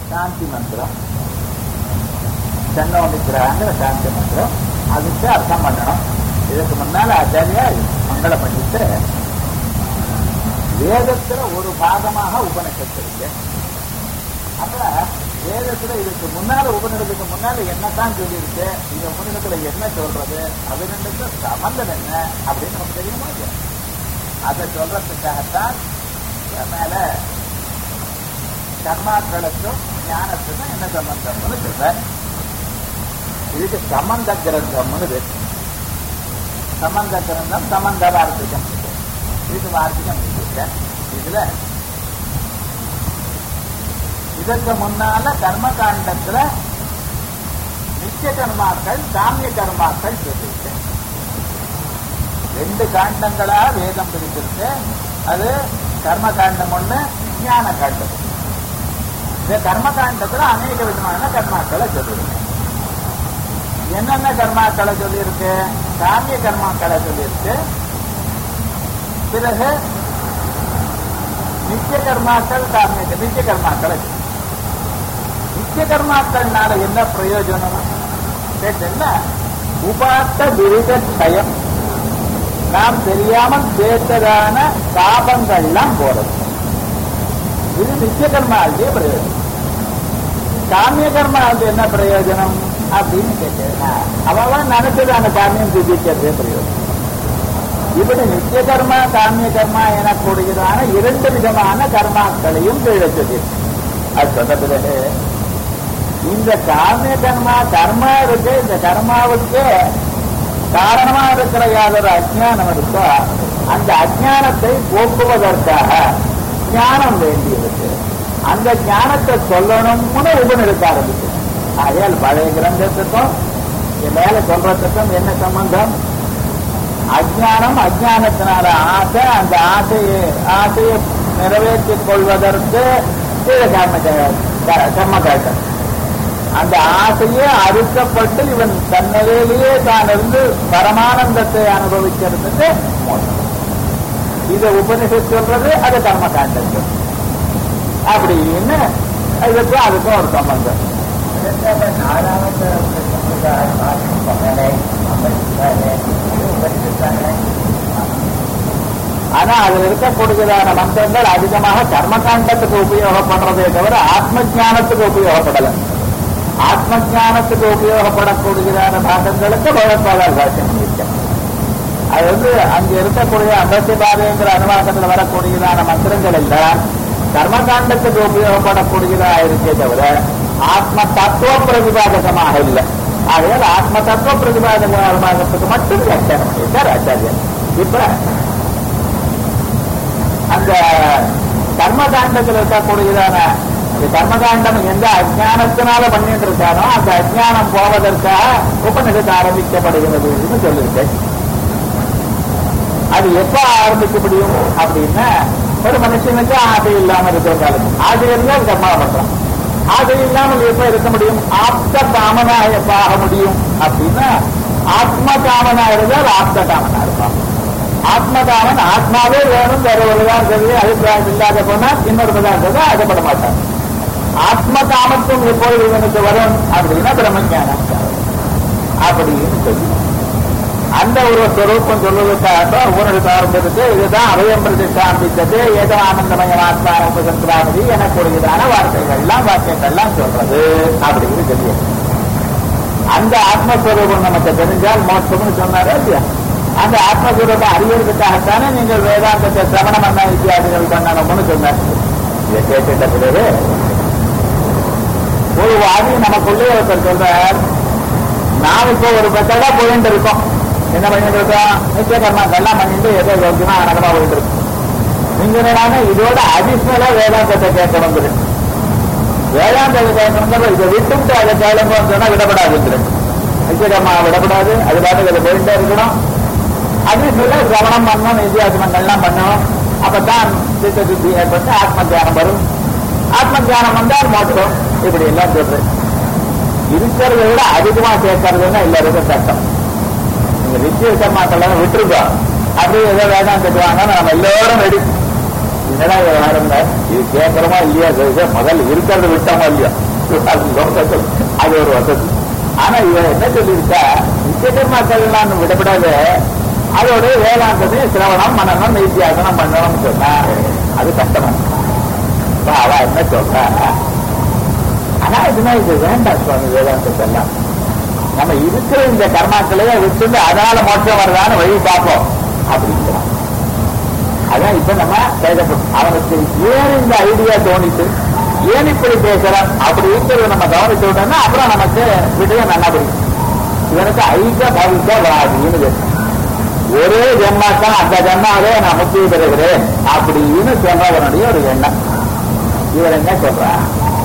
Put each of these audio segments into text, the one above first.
சாந்தி மந்திரம் சன்னோமிக்கிறாங்கிற சாந்தி மந்திரம் அதுக்கு அர்த்தம் பண்ணணும் இதுக்கு முன்னால ஆச்சாரியா மங்களம் பண்ணிட்டு வேதத்துல ஒரு பாகமாக உபனிஷத்து இருக்கு அப்ப வேதத்துல இதுக்கு முன்னால உபநிடத்துக்கு முன்னால என்னத்தான் சொல்லியிருக்கு இந்த உபநிடத்துல என்ன சொல்றது அது ரெண்டுக்கு சம்பந்தம் என்ன அப்படின்னு நமக்கு தெரியுமா இல்லையா? அதை சொல்றதுக்காகத்தான் மேல கர்மாக்களுக்கும் ஞானத்துக்கும் என்ன சம்பந்தம்னு சொல்ற இதுக்கு சம்பந்த கிரந்தம்னு பேர் சம்பந்த கிரந்தம் சம்பந்த வார்த்திகம் இதுக்கு வார்த்திகம் இருக்கு இதுல இதற்கு முன்னால கர்ம காண்டத்துல நித்திய கர்மாக்கள் காமிய கர்மாக்கள் சொல்லியிருக்கு ரெண்டு காண்டங்களா வேதம் பிரிச்சிருக்கு அது கர்ம காண்டம் ஒண்ணு ஞான காண்டம் இந்த கர்ம காண்டத்துல அநேக விதமான கர்மாக்களை சொல்லியிருக்கு என்னென்ன கர்மாக்களை சொல்லியிருக்கு காமிய கர்மாக்களை சொல்லியிருக்கு பிறகு நித்திய கர்மாக்கள் காமிய நித்திய கர்மாக்களை சொல்லியிருக்கு. நித்திய கர்மாக்கள்னால என்ன பிரயோஜனம் கேட்டா உபாத்த விருத க்ஷயம் நாம் தெரியாமல் சேர்த்ததான பாபங்கள்லாம் போறது இது நித்திய கர்மாவுடைய பிரயோஜனம் காமிய கர்மாவுக்கு என்ன பிரயோஜனம் அப்படின்னு கேட்டேன்னா அவன் நினைச்சதான காமியம் சிந்திக்கிறதே பிரயோஜனம் இப்படி நித்திய கர்மா காமிய கர்மா எனக்கூடியதான இரண்டு விதமான கர்மாக்களையும் கீழே சொல்லியிருக்கு அது சொன்ன பிறகு இந்த காமிய கர்மா கர்மா இருக்கு இந்த கர்மாவுக்கு காரணமா இருக்கிற யாதொரு அஜ்ஞானம் இருக்கோ அந்த அஜ்ஞானத்தை போக்குவதற்காக ஞானம் வேண்டியிருக்கு அந்த ஞானத்தை சொல்லணும்னு உபநிடத்த ஆரம்பிச்சு ஆகையால் பழைய கிரந்தத்துக்கும் இங்க மேல சொல்றதுக்கும் என்ன சம்பந்தம் அஜ்ஞானம் அஜ்ஞானத்தினால ஆசை அந்த ஆசையை ஆசையை நிறைவேற்றிக் கொள்வதற்கு கீழே கர்ம கர்ம காட்டம் அந்த ஆசையே அறுக்கப்பட்டு இவன் தன்னிலையிலேயே தான் இருந்து பரமானந்தத்தை அனுபவிக்கிறதுக்கு மோட்சம். இதை உபனிஷத் சொல்றது அது கர்ம காண்டம் அப்படின்னு இதுக்கும் அதுக்கும் ஒரு சம்பந்தம் நாலாவது பகலை அமர்ந்தாலே உபரித்தாங்களே ஆனா அதுல இருக்கக்கூடியதான மந்திரங்கள் அதிகமாக கர்மகாண்டத்துக்கு உபயோகப்படுறதே தவிர ஆத்ம ஞானத்துக்கு உபயோகப்படல ஆத்ம ஞானத்துக்கு உபயோகப்படக்கூடியதான பாகங்களுக்கு பகவத்பாதால் பாஷ்யம் பண்ணியிருக்கேன் அது வந்து அங்க இருக்கக்கூடிய அகத்திய பாதைங்கிற அனுவாக்கத்தில் வரக்கூடியதான மந்திரங்கள் எல்லாம் கர்மகாண்டத்துக்கு உபயோகப்படக்கூடியதா இருக்கே தவிர ஆத்ம தத்துவ பிரதிபாதகமாக இல்லை ஆகையால் ஆத்ம தத்துவ பிரதிபாதகத்துக்கு மட்டும் வியாக்கியானம் பண்ணியிருக்கார் ஆச்சாரியர் இப்ப அந்த கர்மகாண்டத்தில் இருக்கக்கூடியதான இந்த கர்மகாண்டம் எந்த அஜானத்தினால பண்ணிட்டு இருக்கானோ அந்த அஜானம் போவதற்காக உபநிஷத்து ஆரம்பிக்கப்படுகிறதுன்னு சொல்லியிருக்கேன் அது எப்ப ஆரம்பிக்க முடியும் அப்படின்னா ஒரு மனுஷனுக்கு ஆசை இல்லாம இருக்கிற காலம் ஆசை இருந்தால் கர்மா பண்றான் ஆசை இல்லாமல் எப்ப இருக்க முடியும் ஆப்த காமனா எப்ப ஆக முடியும் அப்படின்னா ஆத்ம காமனா இருந்தால் ஆப்த காமனா இருப்பான் ஆத்மகாமன் ஆத்மாவே வேணும் வேற ஒரு பதார்த்தத்திலே அபிப்பிராயம் இல்லாத போனா இன்னொரு பதார்த்தத்தை அகப்பட மாட்டான் ஆத்ம காமத்துவம் எப்பொழுது இவனுக்கு வரும் அப்படின்னா பிரம்மஞானம் அப்படின்னு சொல்லி அந்த ஒரு ஸ்வரூபம் சொல்வதற்காக உனக்கு ஆரம்பித்தது இதுதான் அபயம் பிரதிஷ்டாம்பித்தது ஏதோ ஆனந்தமயம் ஆத்மானம் சந்திராமதி எனக்கூடியதான வார்த்தைகள்லாம் வாக்கியங்கள்லாம் சொல்றது அப்படின்னு சொல்லி அந்த ஆத்மஸ்வரூபம் நமக்கு தெரிஞ்சால் மோட்சம்னு சொன்னாரா இல்லையா அந்த ஆத்மஸ்வரூபம் அறியறதுக்காகத்தானே நீங்கள் வேதாந்தத்தை சிரவணம் பண்ண வித்தியாசங்கள் பண்ணணும்னு சொன்னார் இதை கேட்டுட்ட பிறகு ஒரு வாதி நமக்குள்ளே ஒருத்தர் சொல்றார் நாம் இப்போ ஒரு பத்தடா போயிட்டு இருக்கோம் என்ன பண்ணிட்டு இருக்கோம் நித்திய கர்மாக்கெல்லாம் பண்ணிட்டு ஏதோ யோக்கியமா அனகமா போயிட்டு இருக்கோம் நீங்க என்னன்னா இதோட அடிஷனலா வேதாந்தத்தை கேட்கணும் வேதாந்தத்தை கேட்கணும் இதை விட்டுவிட்டு அதை கேளுங்கன்னு சொன்னா விடப்படாது நிச்சயமா விடப்படாது அது பாட்டு இதை போயிட்டே இருக்கணும் அது சொல்ல சிரவணம் பண்ணணும் நித்தியாசனங்கள்லாம் பண்ணணும் அப்பதான் சித்த சுத்தி ஏற்பட்டு ஆத்ம தியானம் வரும் ஆத்ம தியானம் வந்தால் மோட்சம் இப்படி எல்லாம் சொல்றேன் இருக்கிறத விட அதிகமா சேர்க்கறதுன்னா எல்லாருக்கும் சட்டம் நீங்க நிச்சய கர்மாக்கெல்லாம் விட்டுருக்கோம் அப்படியே ஏதோ வேதாந்தத்துக்கு வாங்க நம்ம எல்லோரும் ரெடி என்னடா விவகாரம் இது கேட்கறோமா இல்லையா இது முதல்ல இருக்கிறத விட்டோமா இல்லையா அது லோகத்தில் அது ஒரு வசதி ஆனா இவன் என்ன சொல்லியிருக்கா நிச்சயகர்மாக்கள்லாம் விடப்படாது அதோட வேதாந்தத்தையும் சிரவணம் மனநம் நித்தியாசனம் பண்ணணும்னு சொன்னா அது கஷ்டமா இப்ப அவ என்ன சொல்றா ஆனா இதுனா இது வேண்டாம் சுவாமி வேதாந்தத்தெல்லாம் நம்ம இருக்கிற இந்த கர்மாக்களையே விட்டு அதனால மோட்சம் வருதான்னு வழி பார்ப்போம் அப்படிங்கிறான் அதான் இப்ப நம்ம கேட்கப்படும் அவனுக்கு ஏன் இந்த ஐடியா தோணிச்சு ஏன் இப்படி பேசுறான் அப்படிங்கிறத நம்ம கவனிச்சு விட்டோம்னா அப்புறம் நமக்கு விடயம் நல்லா புரியும் இவனுக்கு ஐக்க பவிக்க வாதின்னு பேசுறான். ஒரே ஜென்மா தான் அந்த ஜென்மாவே நான் முக்கிய பெறுகிறேன் அப்படின்னு சொல்றவனுடைய ஒரு எண்ணம் இவர் என்ன சொல்றான்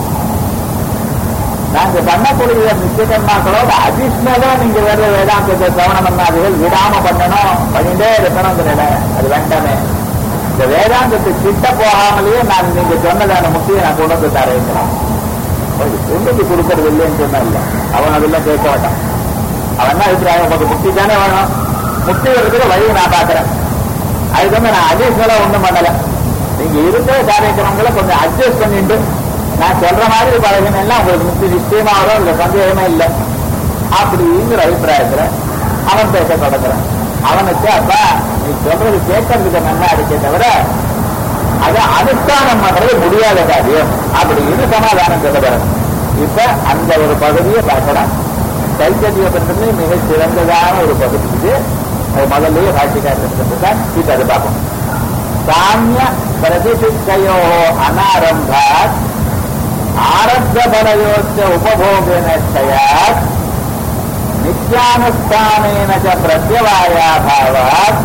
நாங்க பண்ணக்கூடிய நித்திய கர்மாக்களோட அடிஷ்னலா நீங்க வேற வேதாந்தத்தை கவனம் பண்ணாதீர்கள் விடாம பண்ணணும் பண்ணிட்டே இருக்கணுங்கிறத அது வேண்டாமே இந்த வேதாந்தத்தை கிட்ட போகாமலேயே நான் நீங்க சொன்னதான முக்கிய நான் கொண்டு வந்து தரேங்கிறான் கொண்டு வந்து கொடுக்கறது இல்லைன்னு சொன்னா இல்ல அவன் அதெல்லாம் கேட்க மாட்டான் அவன் என்ன அபிப்பிராயம் உங்களுக்கு முக்தி தானே வேணும் முக்தி இருக்கிற வழியை நான் பாக்குறேன் அதுக்கு வந்து நான் அடிஷ்னலா ஒண்ணும் பண்ணல நீங்க இருக்கிற காரியக்கிரமங்களை கொஞ்சம் அட்ஜஸ்ட் பண்ணிட்டு நான் சொல்ற மாதிரி பழகினா உங்களுக்கு முக்தி நிச்சயமா வரும் இல்ல சந்தேகமே இல்லை அப்படிங்கிற அபிப்பிராயத்துல அவன் பேச தொடங்குறான் அவனுக்கு அப்பா நீ சொல்றது கேட்கறதுக்கு நல்லா இருக்கே தவிர அது அனுஷ்டானம் பண்றது முடியாத காரியம் அப்படின்னு சமாதானம் சொல்லுகிறார் இப்ப அந்த ஒரு பகுதியை பார்க்கலாம் கைத்தறிய பண்றது மிக சிறந்ததான ஒரு பகுதி இது அது முதல்லயே பாட்டிக்காரர் சொல்லிருக்கார் இப்ப அது பார்ப்போம் சாமிய பிரதிசிக்கையோ அனாரம்பாத் ஆரத்த பலயோச்ச உபபோகனச்சயாத் நித்யானுஷ்டானேன ச பிரத்யவாயாபாவாத்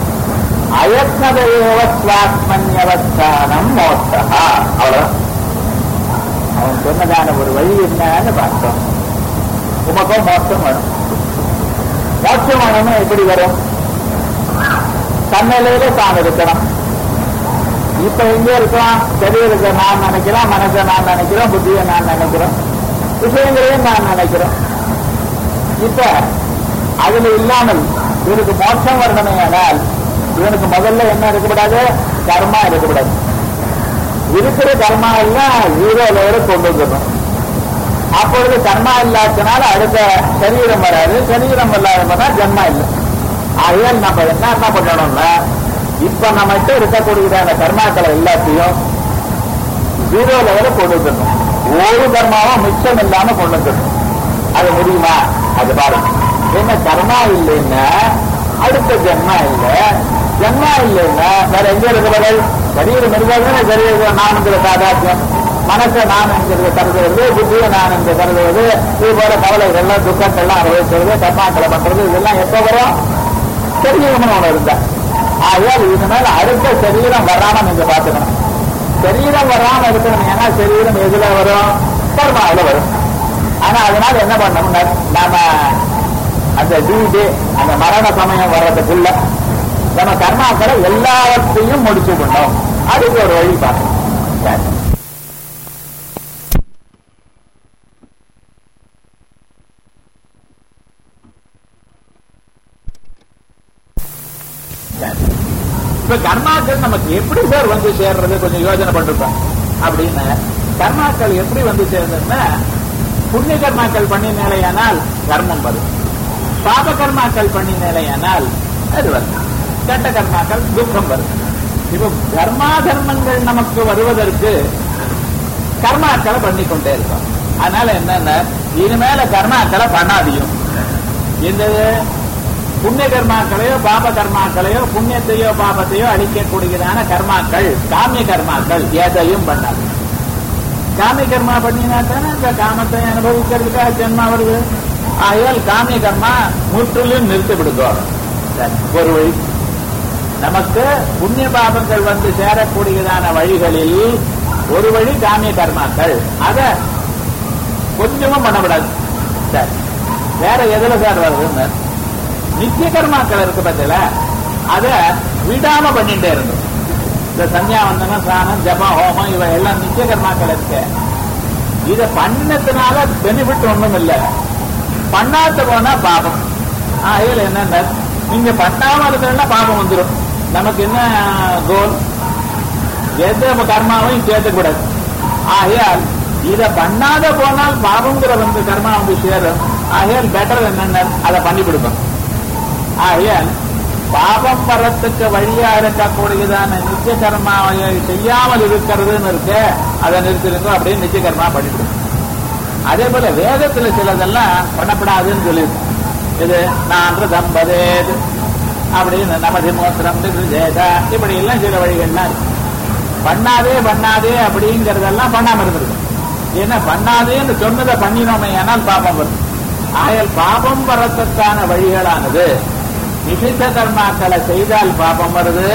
அயத்னதேவ சுவாத்மன்யவஸ்தானம் மோட்சா அவ்வளவுதான் அவன் சொன்னதான ஒரு வழி என்னன்னு பார்த்தோம் உமக்கும் மோட்சம் வரும் மோட்சம் வேணும்னு எப்படி வரும் தன்னிலையில தான் இருக்கணும் இப்ப எங்க இருக்கிறோம் சரீரத்தை நான் நினைக்கிறோம் மனசை நான் நினைக்கிறோம் புத்தியை நான் நினைக்கிறோம் விஷயங்களையும் நான் நினைக்கிறோம் இப்ப அதுல இல்லாமல் இவனுக்கு மோட்சம் வரணுமே ஆனால் இவனுக்கு முதல்ல என்ன இருக்கக்கூடாது கர்மா இருக்கக்கூடாது இருக்கிற கர்மா எல்லாம் ஜீரோ லெவலில் கொண்டு வந்துடணும் அப்பொழுது கர்மா இல்லாதனால அடுத்த சரீரம் வராது சரீரம் இல்லாதனா ஜன்மா இல்லை ஆகையால் நம்ம என்ன என்ன பண்ணணும்னா இப்ப நம்மகிட்ட இருக்கக்கூடியதான கர்மாக்களை எல்லாத்தையும் ஜீரோ லெவலில் கொண்டு வந்துடணும் ஒரு கர்மாவும் மிச்சம் இல்லாம கொண்டு வந்துடணும் அது முடியுமா அது பாருங்க என்ன கர்மா இல்லைன்னா அடுத்த ஜென்மா இல்ல ஜென்மா இல்லைன்னா வேற எங்க இருக்கிறவர்கள் சரீரம் இருந்தால்தானே சரீரம் நானுங்கிற சாதாத்தியம் மனசை நான் என்கிறது கருதுவது புத்தியை நான் என்று கருதுவது இது போல கவலைகள்லாம் துக்கங்கள்லாம் அனுபவிக்கிறது கர்மாக்களை பண்றது இதெல்லாம் எப்ப வரும் சரீரம்னு ஒண்ணு இருந்தா ஆகையால் இதனால அடுத்த சரீரம் வராம நீங்க பாத்துக்கணும் சரீரம் வராம இருக்கணும் ஏன்னா சரீரம் எதுல வரும் கர்மாவில வரும் ஆனா அதனால என்ன பண்ணணும்னா நாம அந்த டியூட்டி அந்த மரண சமயம் வர்றதுக்குள்ள நம்ம கர்மாக்களை எல்லாவற்றையும் முடிச்சுக்கணும் அதுக்கு ஒரு வழி பார்க்கணும் சரி. சரி. இப்ப கர்மாக்கள் நமக்கு எப்படி சார் வந்து சேர்றது கொஞ்சம் யோசனை பண்ணிருக்கோம் அப்படின்னு கர்மாக்கள் எப்படி வந்து சேர்றதுன்னா புண்ணிய கர்மாக்கள் பண்ணினாலேயானால் கர்மம் வரும் பாப கர்மாக்கள் பண்ணினாலேயானால் அது வரும் கெட்ட கர்மாக்கள் துக்கம் வரும் இப்போ கர்மா தர்மங்கள் நமக்கு வருவதற்கு கர்மாக்களை பண்ணிக்கொண்டே இருக்கோம் அதனால என்னன்னா இனிமேல கர்மாக்களை பண்ணாதியும் இந்த புண்ணிய கர்மாக்களையோ பாப கர்மாக்களையோ புண்ணியத்தையோ பாபத்தையோ அழிக்கக்கூடியதான கர்மாக்கள் காமிய கர்மாக்கள் எதையும் பண்ணாது காமிய கர்மா பண்ணினா தானே இந்த காமத்தை அனுபவிக்கிறதுக்காக ஜென்மா வருது ஆகையால் காமிய கர்மா முற்றிலும் நிறுத்தி விடுதோம் சரி, ஒரு வழி நமக்கு புண்ணிய பாபங்கள் வந்து சேரக்கூடியதான வழிகளில் ஒரு வழி காமிய கர்மாக்கள் அத கொஞ்சமும் பண்ணக்கூடாது சரி வேற எதுல சார் வருதுன்னு நித்திய கர்மாக்கள் இருக்கு பத்தில அத விடாம பண்ணிட்டே இருந்தோம் இந்த சந்தியாவந்தனம் ஸ்நானம் ஜபம் ஹோமம் இவ எல்லாம் நித்திய கர்மாக்கள் இருக்கு இத பண்ணினதுனால பெனிஃபிட் ஒண்ணும் இல்ல பண்ணாத போனா பாபம் ஆகையில் என்னன்னா நீங்க பண்ணாம இருக்கிறன்னா பாபம் வந்துடும் நமக்கு என்ன கோல் எந்த கர்மாவையும் சேர்த்துக்கூடாது ஆகையால் இத பண்ணாத போனால் பாவங்கிற வந்து கர்மா வந்து சேரும் ஆகையால் பெட்டர் என்னென்ன அதை பண்ணி கொடுக்கும் ஆகையால் பாபம் வரத்துக்கு வழியா இருக்கக்கூடியதான நித்திய கர்மாவை செய்யாமல் இருக்கிறதுன்னு இருக்கு அதை நிறுத்திருக்கோம் அப்படியே நித்திய கர்மா பண்ணிவிடும் அதே போல வேதத்துல சிலதெல்லாம் பண்ணப்படாதுன்னு சொல்லியிருக்கு இது நான் தம்பதேது அப்படின்னு நமதி மோத்திரம் ஜெயதா இப்படி எல்லாம் சில வழிகள்லாம் இருக்கு பண்ணாதே பண்ணாதே அப்படிங்கறதெல்லாம் பண்ணாம இருந்திருக்கு ஏன்னா பண்ணாதேன்னு சொன்னதை பண்ணினோமே ஆனால் பாபம் வரும் ஆயல் பாபம் வரத்துக்கான வழிகளானது நிஷித்த கர்மாக்களை செய்தால் பாபம் வருது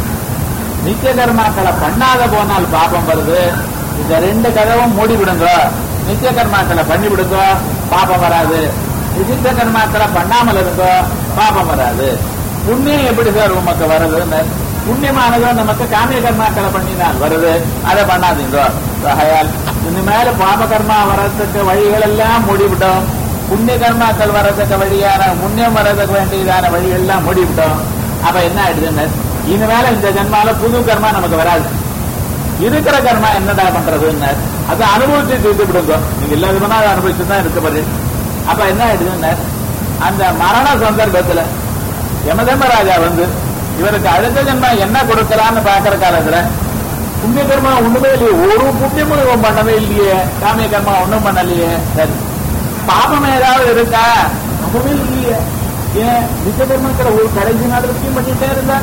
நித்திய கர்மாக்களை பண்ணாத போனால் பாபம் வருது இந்த ரெண்டு கதவும் மூடி விடுங்க நித்திய கர்மாக்களை பண்ணி விடுங்க பாபம் வராது நிஷித்த கர்மாக்களை பண்ணாமல் இருங்க பாபம் வராது புண்ணியம் எப்படி சார் உமக்கு வருதுன்னு புண்ணியமானதோ நமக்கு காமிய கர்மாக்களை பண்ணினால் வருது அதை பண்ணாதீங்க ஆகையால் இனிமேல பாப கர்மா வர்றதுக்கு வழிகள் எல்லாம் மூடிவிட்டோம் புண்ணிய கர்மாக்கள் வர்றதுக்கு வழியான புண்ணியம் வர்றதுக்கு வேண்டியதான வழிகள் எல்லாம் மூடிவிட்டோம் அப்ப என்ன ஆயிடுதுன்னு இனிமேல இந்த ஜென்மால புது கர்மா நமக்கு வராது இருக்கிற கர்மா என்னடா பண்றதுன்னு அதை அனுபவிச்சு தீர்த்து விடுங்க நீங்க எல்லா விதமான அதை அனுபவிச்சு தான் இருக்க போது அப்ப என்ன ஆயிடுதுன்னு அந்த மரண சந்தர்ப்பத்துல யமதர்மராஜா வந்து இவருக்கு அடுத்த ஜென்மா என்ன கொடுக்கலான்னு பாக்குற காலத்துல புண்ணிய கர்மா ஒண்ணுமே இல்லையே ஒரு புண்ணியமும் இவன் பண்ணவே இல்லையே காமிய கர்மா ஒண்ணும் பண்ணலையே சரி பாபம் ஏதாவது இருக்கா அதுவே இல்லையே ஏன் நித்திய கர்மாக்கிற ஒரு கடைசி நாள் வரைக்கும் பண்ணிட்டே இருந்தா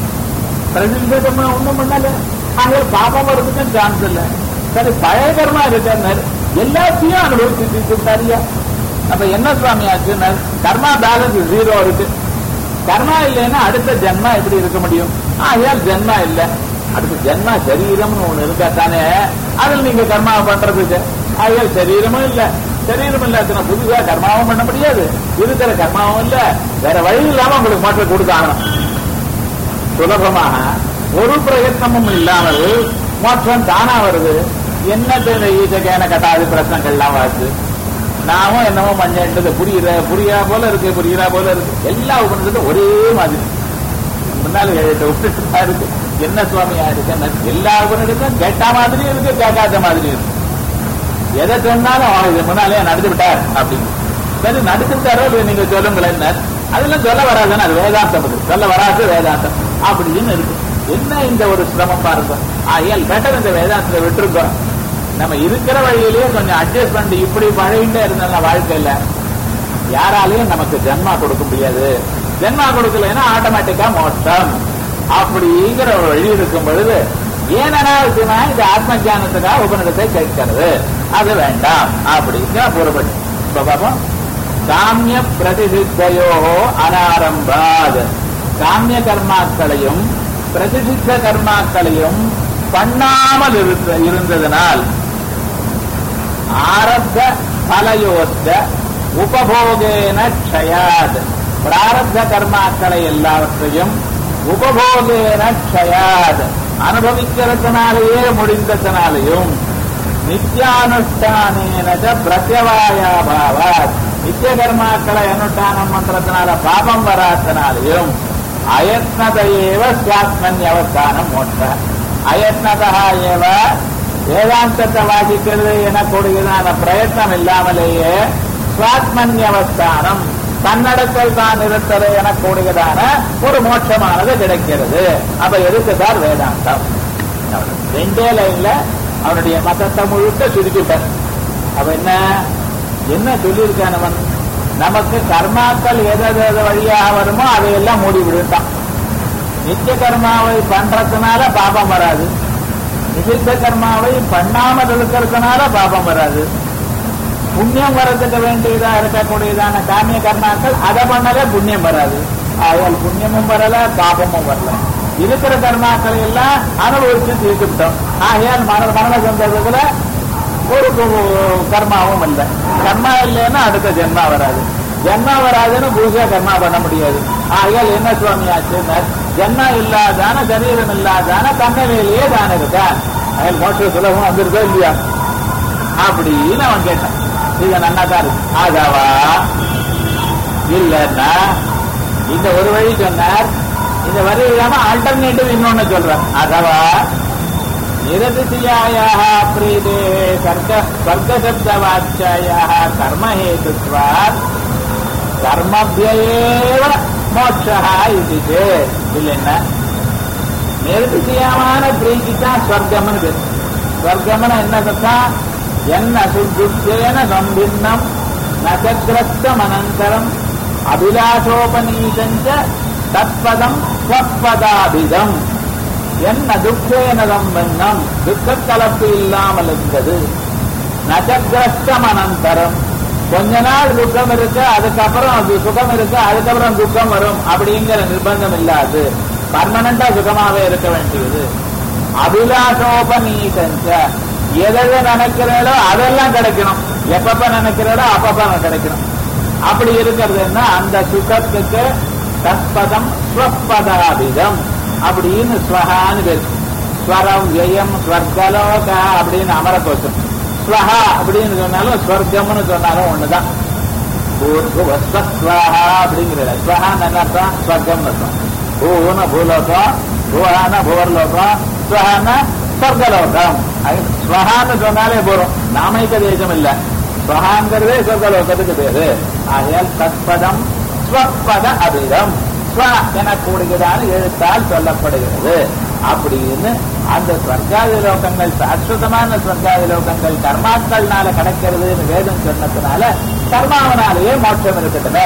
பிரதிநிதி கர்மா ஒண்ணும் பண்ணல ஆக பாபம் வர்றதுக்கும் சான்ஸ் இல்ல சரி பழைய கர்மா இருக்காரு எல்லாத்தையும் அனுபவிச்சு தீர்த்துட்டாரியா அப்ப என்ன சுவாமி ஆச்சுன்னா கர்மா பேலன்ஸ் ஜீரோ இருக்கு கர்மா இல்லைன்னா அடுத்த ஜென்மா எப்படி இருக்க முடியும் ஆகையால் ஜென்மா இல்ல அடுத்த ஜென்மா சரீரம்னு ஒண்ணு இருக்கா தானே அதில் நீங்க கர்மா பண்றதுக்கு ஆகையால் சரீரமும் இல்ல சரீரம் இல்லாச்சுன்னா புதுசா கர்மாவும் பண்ண முடியாது இருக்கிற கர்மாவும் இல்ல வேற வழி இல்லாம உங்களுக்கு மாற்றம் கொடுத்தாகணும் சுலபமாக ஒரு பிரயத்னமும் இல்லாமல் மோட்சம் தானா வருது என்ன ஈசகேன கட்டாது பிரச்சனைகள்லாம் வருது நாமும் என்னமோ மஞ்சள் புரியுற புரியா போல இருக்கு புரியுறா போல இருக்கு எல்லா உபநிடத்தும் ஒரே மாதிரி முன்னால எழுத விட்டுட்டு இருக்கு என்ன சுவாமியா இருக்கு எல்லா உபநிடத்தும் கேட்ட மாதிரி இருக்கு கேட்காத மாதிரி இருக்கு எதை சொன்னாலும் அவன் இது முன்னாலே நடந்து விட்டார் அப்படின்னு சரி நடந்துட்டாரோ இல்லையோ நீங்க சொல்லுங்களேன் அதெல்லாம் சொல்ல வராதுன்னு அது வேதாந்தம் அது சொல்ல வராது வேதாந்தம் அப்படின்னு இருக்கு என்ன இந்த ஒரு சிரமம் பாருங்க ஆகையால் பெட்டர் இந்த வேதாந்தத்தை விட்டுருக்கோம் நம்ம இருக்கிற வழியிலேயே கொஞ்சம் அட்ஜஸ்ட் பண்ணி இப்படி பழகிட்டே இருந்தால வாழ்க்கையில யாராலையும் நமக்கு ஜென்மா கொடுக்க முடியாது ஜென்மா கொடுக்கலைன்னா ஆட்டோமேட்டிக்கா மோட்சம் அப்படிங்கிற ஒரு வழி இருக்கும் பொழுது ஏன் அனாவசியமா இந்த ஆத்ம ஜானத்துக்காக உபநிடத்தை கேட்கிறது அது வேண்டாம் அப்படிங்கிற பொறுப்பட்டு இப்ப பார்ப்போம் காமிய பிரதிசித்தையோ அனாரம்பாத் காமிய கர்மாக்களையும் பிரதிசித்த கர்மாக்களையும் பண்ணாமல் இருந்த இருந்ததனால் ஆரத்த பலயோத்த உபபோகேன க்ஷயாத் பிராரப்த கர்மாக்களை எல்லாவற்றையும் உபபோகேன க்ஷயாத் அனுபவிக்கிறதுனாலேயே முடிந்ததுனாலையும் நித்யானுஷ்டானேன பிரத்யவாயாபாவாத் நித்திய கர்மாக்களை அனுஷ்டானம் பண்றதுனால பாபம் வராதனாலையும் அயத்னதையேவ சுவாத்மன் அவஸ்தானம் மோட்ச அயத்னதா ஏவ வேதாந்தத்தை வாசிக்கிறது எனக்கூடியதான பிரயத்னம் இல்லாமலேயே சுவாத்மன்யவஸ்தானம் தன்னடத்தில் தான் இருத்தது எனக்கூடியதான ஒரு மோட்சமானது கிடைக்கிறது அப்ப எதுக்கு சார் வேதாந்தம் ரெண்டே லைன்ல அவனுடைய மதத்தை முழுக்க சுருக்கிட்டார் அப்ப என்ன என்ன சொல்லியிருக்கான் அவன் நமக்கு கர்மாக்கள் எது எது வழியாக வருமோ அதையெல்லாம் மூடி விடுட்டான் நித்திய கர்மாவை பண்றதுனால பாபம் வராது நிசித்த கர்மாவை பண்ணாமல் இருக்கிறதுனால பாபம் வராது புண்ணியம் வரதுக்கு வேண்டியதா இருக்கக்கூடியதான காமிய கர்மாக்கள் அதை பண்ணல புண்ணியம் வராது ஆகையால் புண்ணியமும் வரல பாபமும் வரல இருக்கிற கர்மாக்களை எல்லாம் அனுபவிச்சு தீர்த்துட்டோம் ஆகையால் மரண மரண சந்தர்ப்பத்துல ஒரு கர்மாவும் இல்லை கர்மா இல்லைன்னா அடுத்த ஜென்மா வராது ஜென்மா வராதுன்னு பூஜா கர்மா பண்ண முடியாது ஆகையால் என்ன சுவாமி ஆச்சுன்னா ஜென்மா இல்லாதான சரீரம் இல்லாதான தன்னலையிலேயே தான் இருக்கா அதில் மோட்ச சுலபம் வந்திருக்கோ இல்லையா அப்படின்னு அவன் கேட்டான் இது நன்னா தான் இருக்கு ஆகாவா இல்லன்னா இந்த ஒரு வழி சொன்னார் இந்த வரி இல்லாம ஆல்டர்னேட்டிவ் இன்னொன்னு சொல்றார் அதவா निरतिशयायाः प्रीते सर्ग स्वर्गशब्दवाच्यायाः कर्महेतुत्वात् कर्मभ्य एव मोक्षः इति चेत् இல்லைன்னா நிர்திசயமான பிரீத்தி தான் ஸ்வர்க்கம்னு பேர் ஸ்வர்க்கம்னு என்ன கத்தா என்ன சுத்துக்கேன சம்பின்னம் நகக்கிரஸ்தம் அனந்தரம் அபிலாஷோபநீதஞ்ச தத்பதம் ஸ்வப்பதாபிதம் என்ன துக்கேன சம்பன்னம் துக்க கலப்பு இல்லாமல் இருந்தது நகக்கிரஸ்தம் அனந்தரம் கொஞ்ச நாள் துக்கம் இருக்கு அதுக்கப்புறம் அது சுகம் இருக்கு அதுக்கப்புறம் துக்கம் வரும் அப்படிங்கிற நிர்பந்தம் இல்லாது பர்மனண்டா சுகமாவே இருக்க வேண்டியது அபிலாஷோபநீதஞ்ச எதை நினைக்கிறீங்களோ அதெல்லாம் கிடைக்கணும் எப்பப்ப நினைக்கிறீங்களோ அப்பப்ப கிடைக்கணும் அப்படி இருக்கிறதுன்னா அந்த சுகத்துக்கு தத்பதம் ஸ்வப்பதாபிதம் அப்படின்னு ஸ்வஹான்னு பேரு ஸ்வரம் வியம் ஸ்வர்கலோக அப்படின்னு அமரகோஷம் ஸ்வஹா அப்படின்னு சொன்னாலும் ஸ்வர்க்கம்னு சொன்னாலும் ஒண்ணுதான் பூர்வஸ்வஸ்வஹா அப்படிங்கிற ஸ்வஹான்னு என்ன அர்த்தம் ஸ்வர்க்கம்னு அர்த்தம் பூன பூலோகம் பூவான புவர்லோகம் ஸ்வஹான சொர்க்கலோகம் ஸ்வஹான்னு சொன்னாலே போறோம் நாமைக்க தேசம் இல்ல ஸ்வஹாங்கிறதே சொர்க்கலோகத்துக்கு பேரு ஆகையால் தத்பதம் ஸ்வப்பத அபிதம் ஸ்வ எனக்கூடியதான எழுத்தால் சொல்லப்படுகிறது அப்படின்னு அந்த ஸ்வர்காதி லோகங்கள் சாஸ்வதமான ஸ்வர்காதி லோகங்கள் கர்மாக்கள்னால கிடைக்கிறதுன்னு வேதம் சொன்னதுனால கர்மாவனாலேயே மோட்சம் இருக்கட்டுமே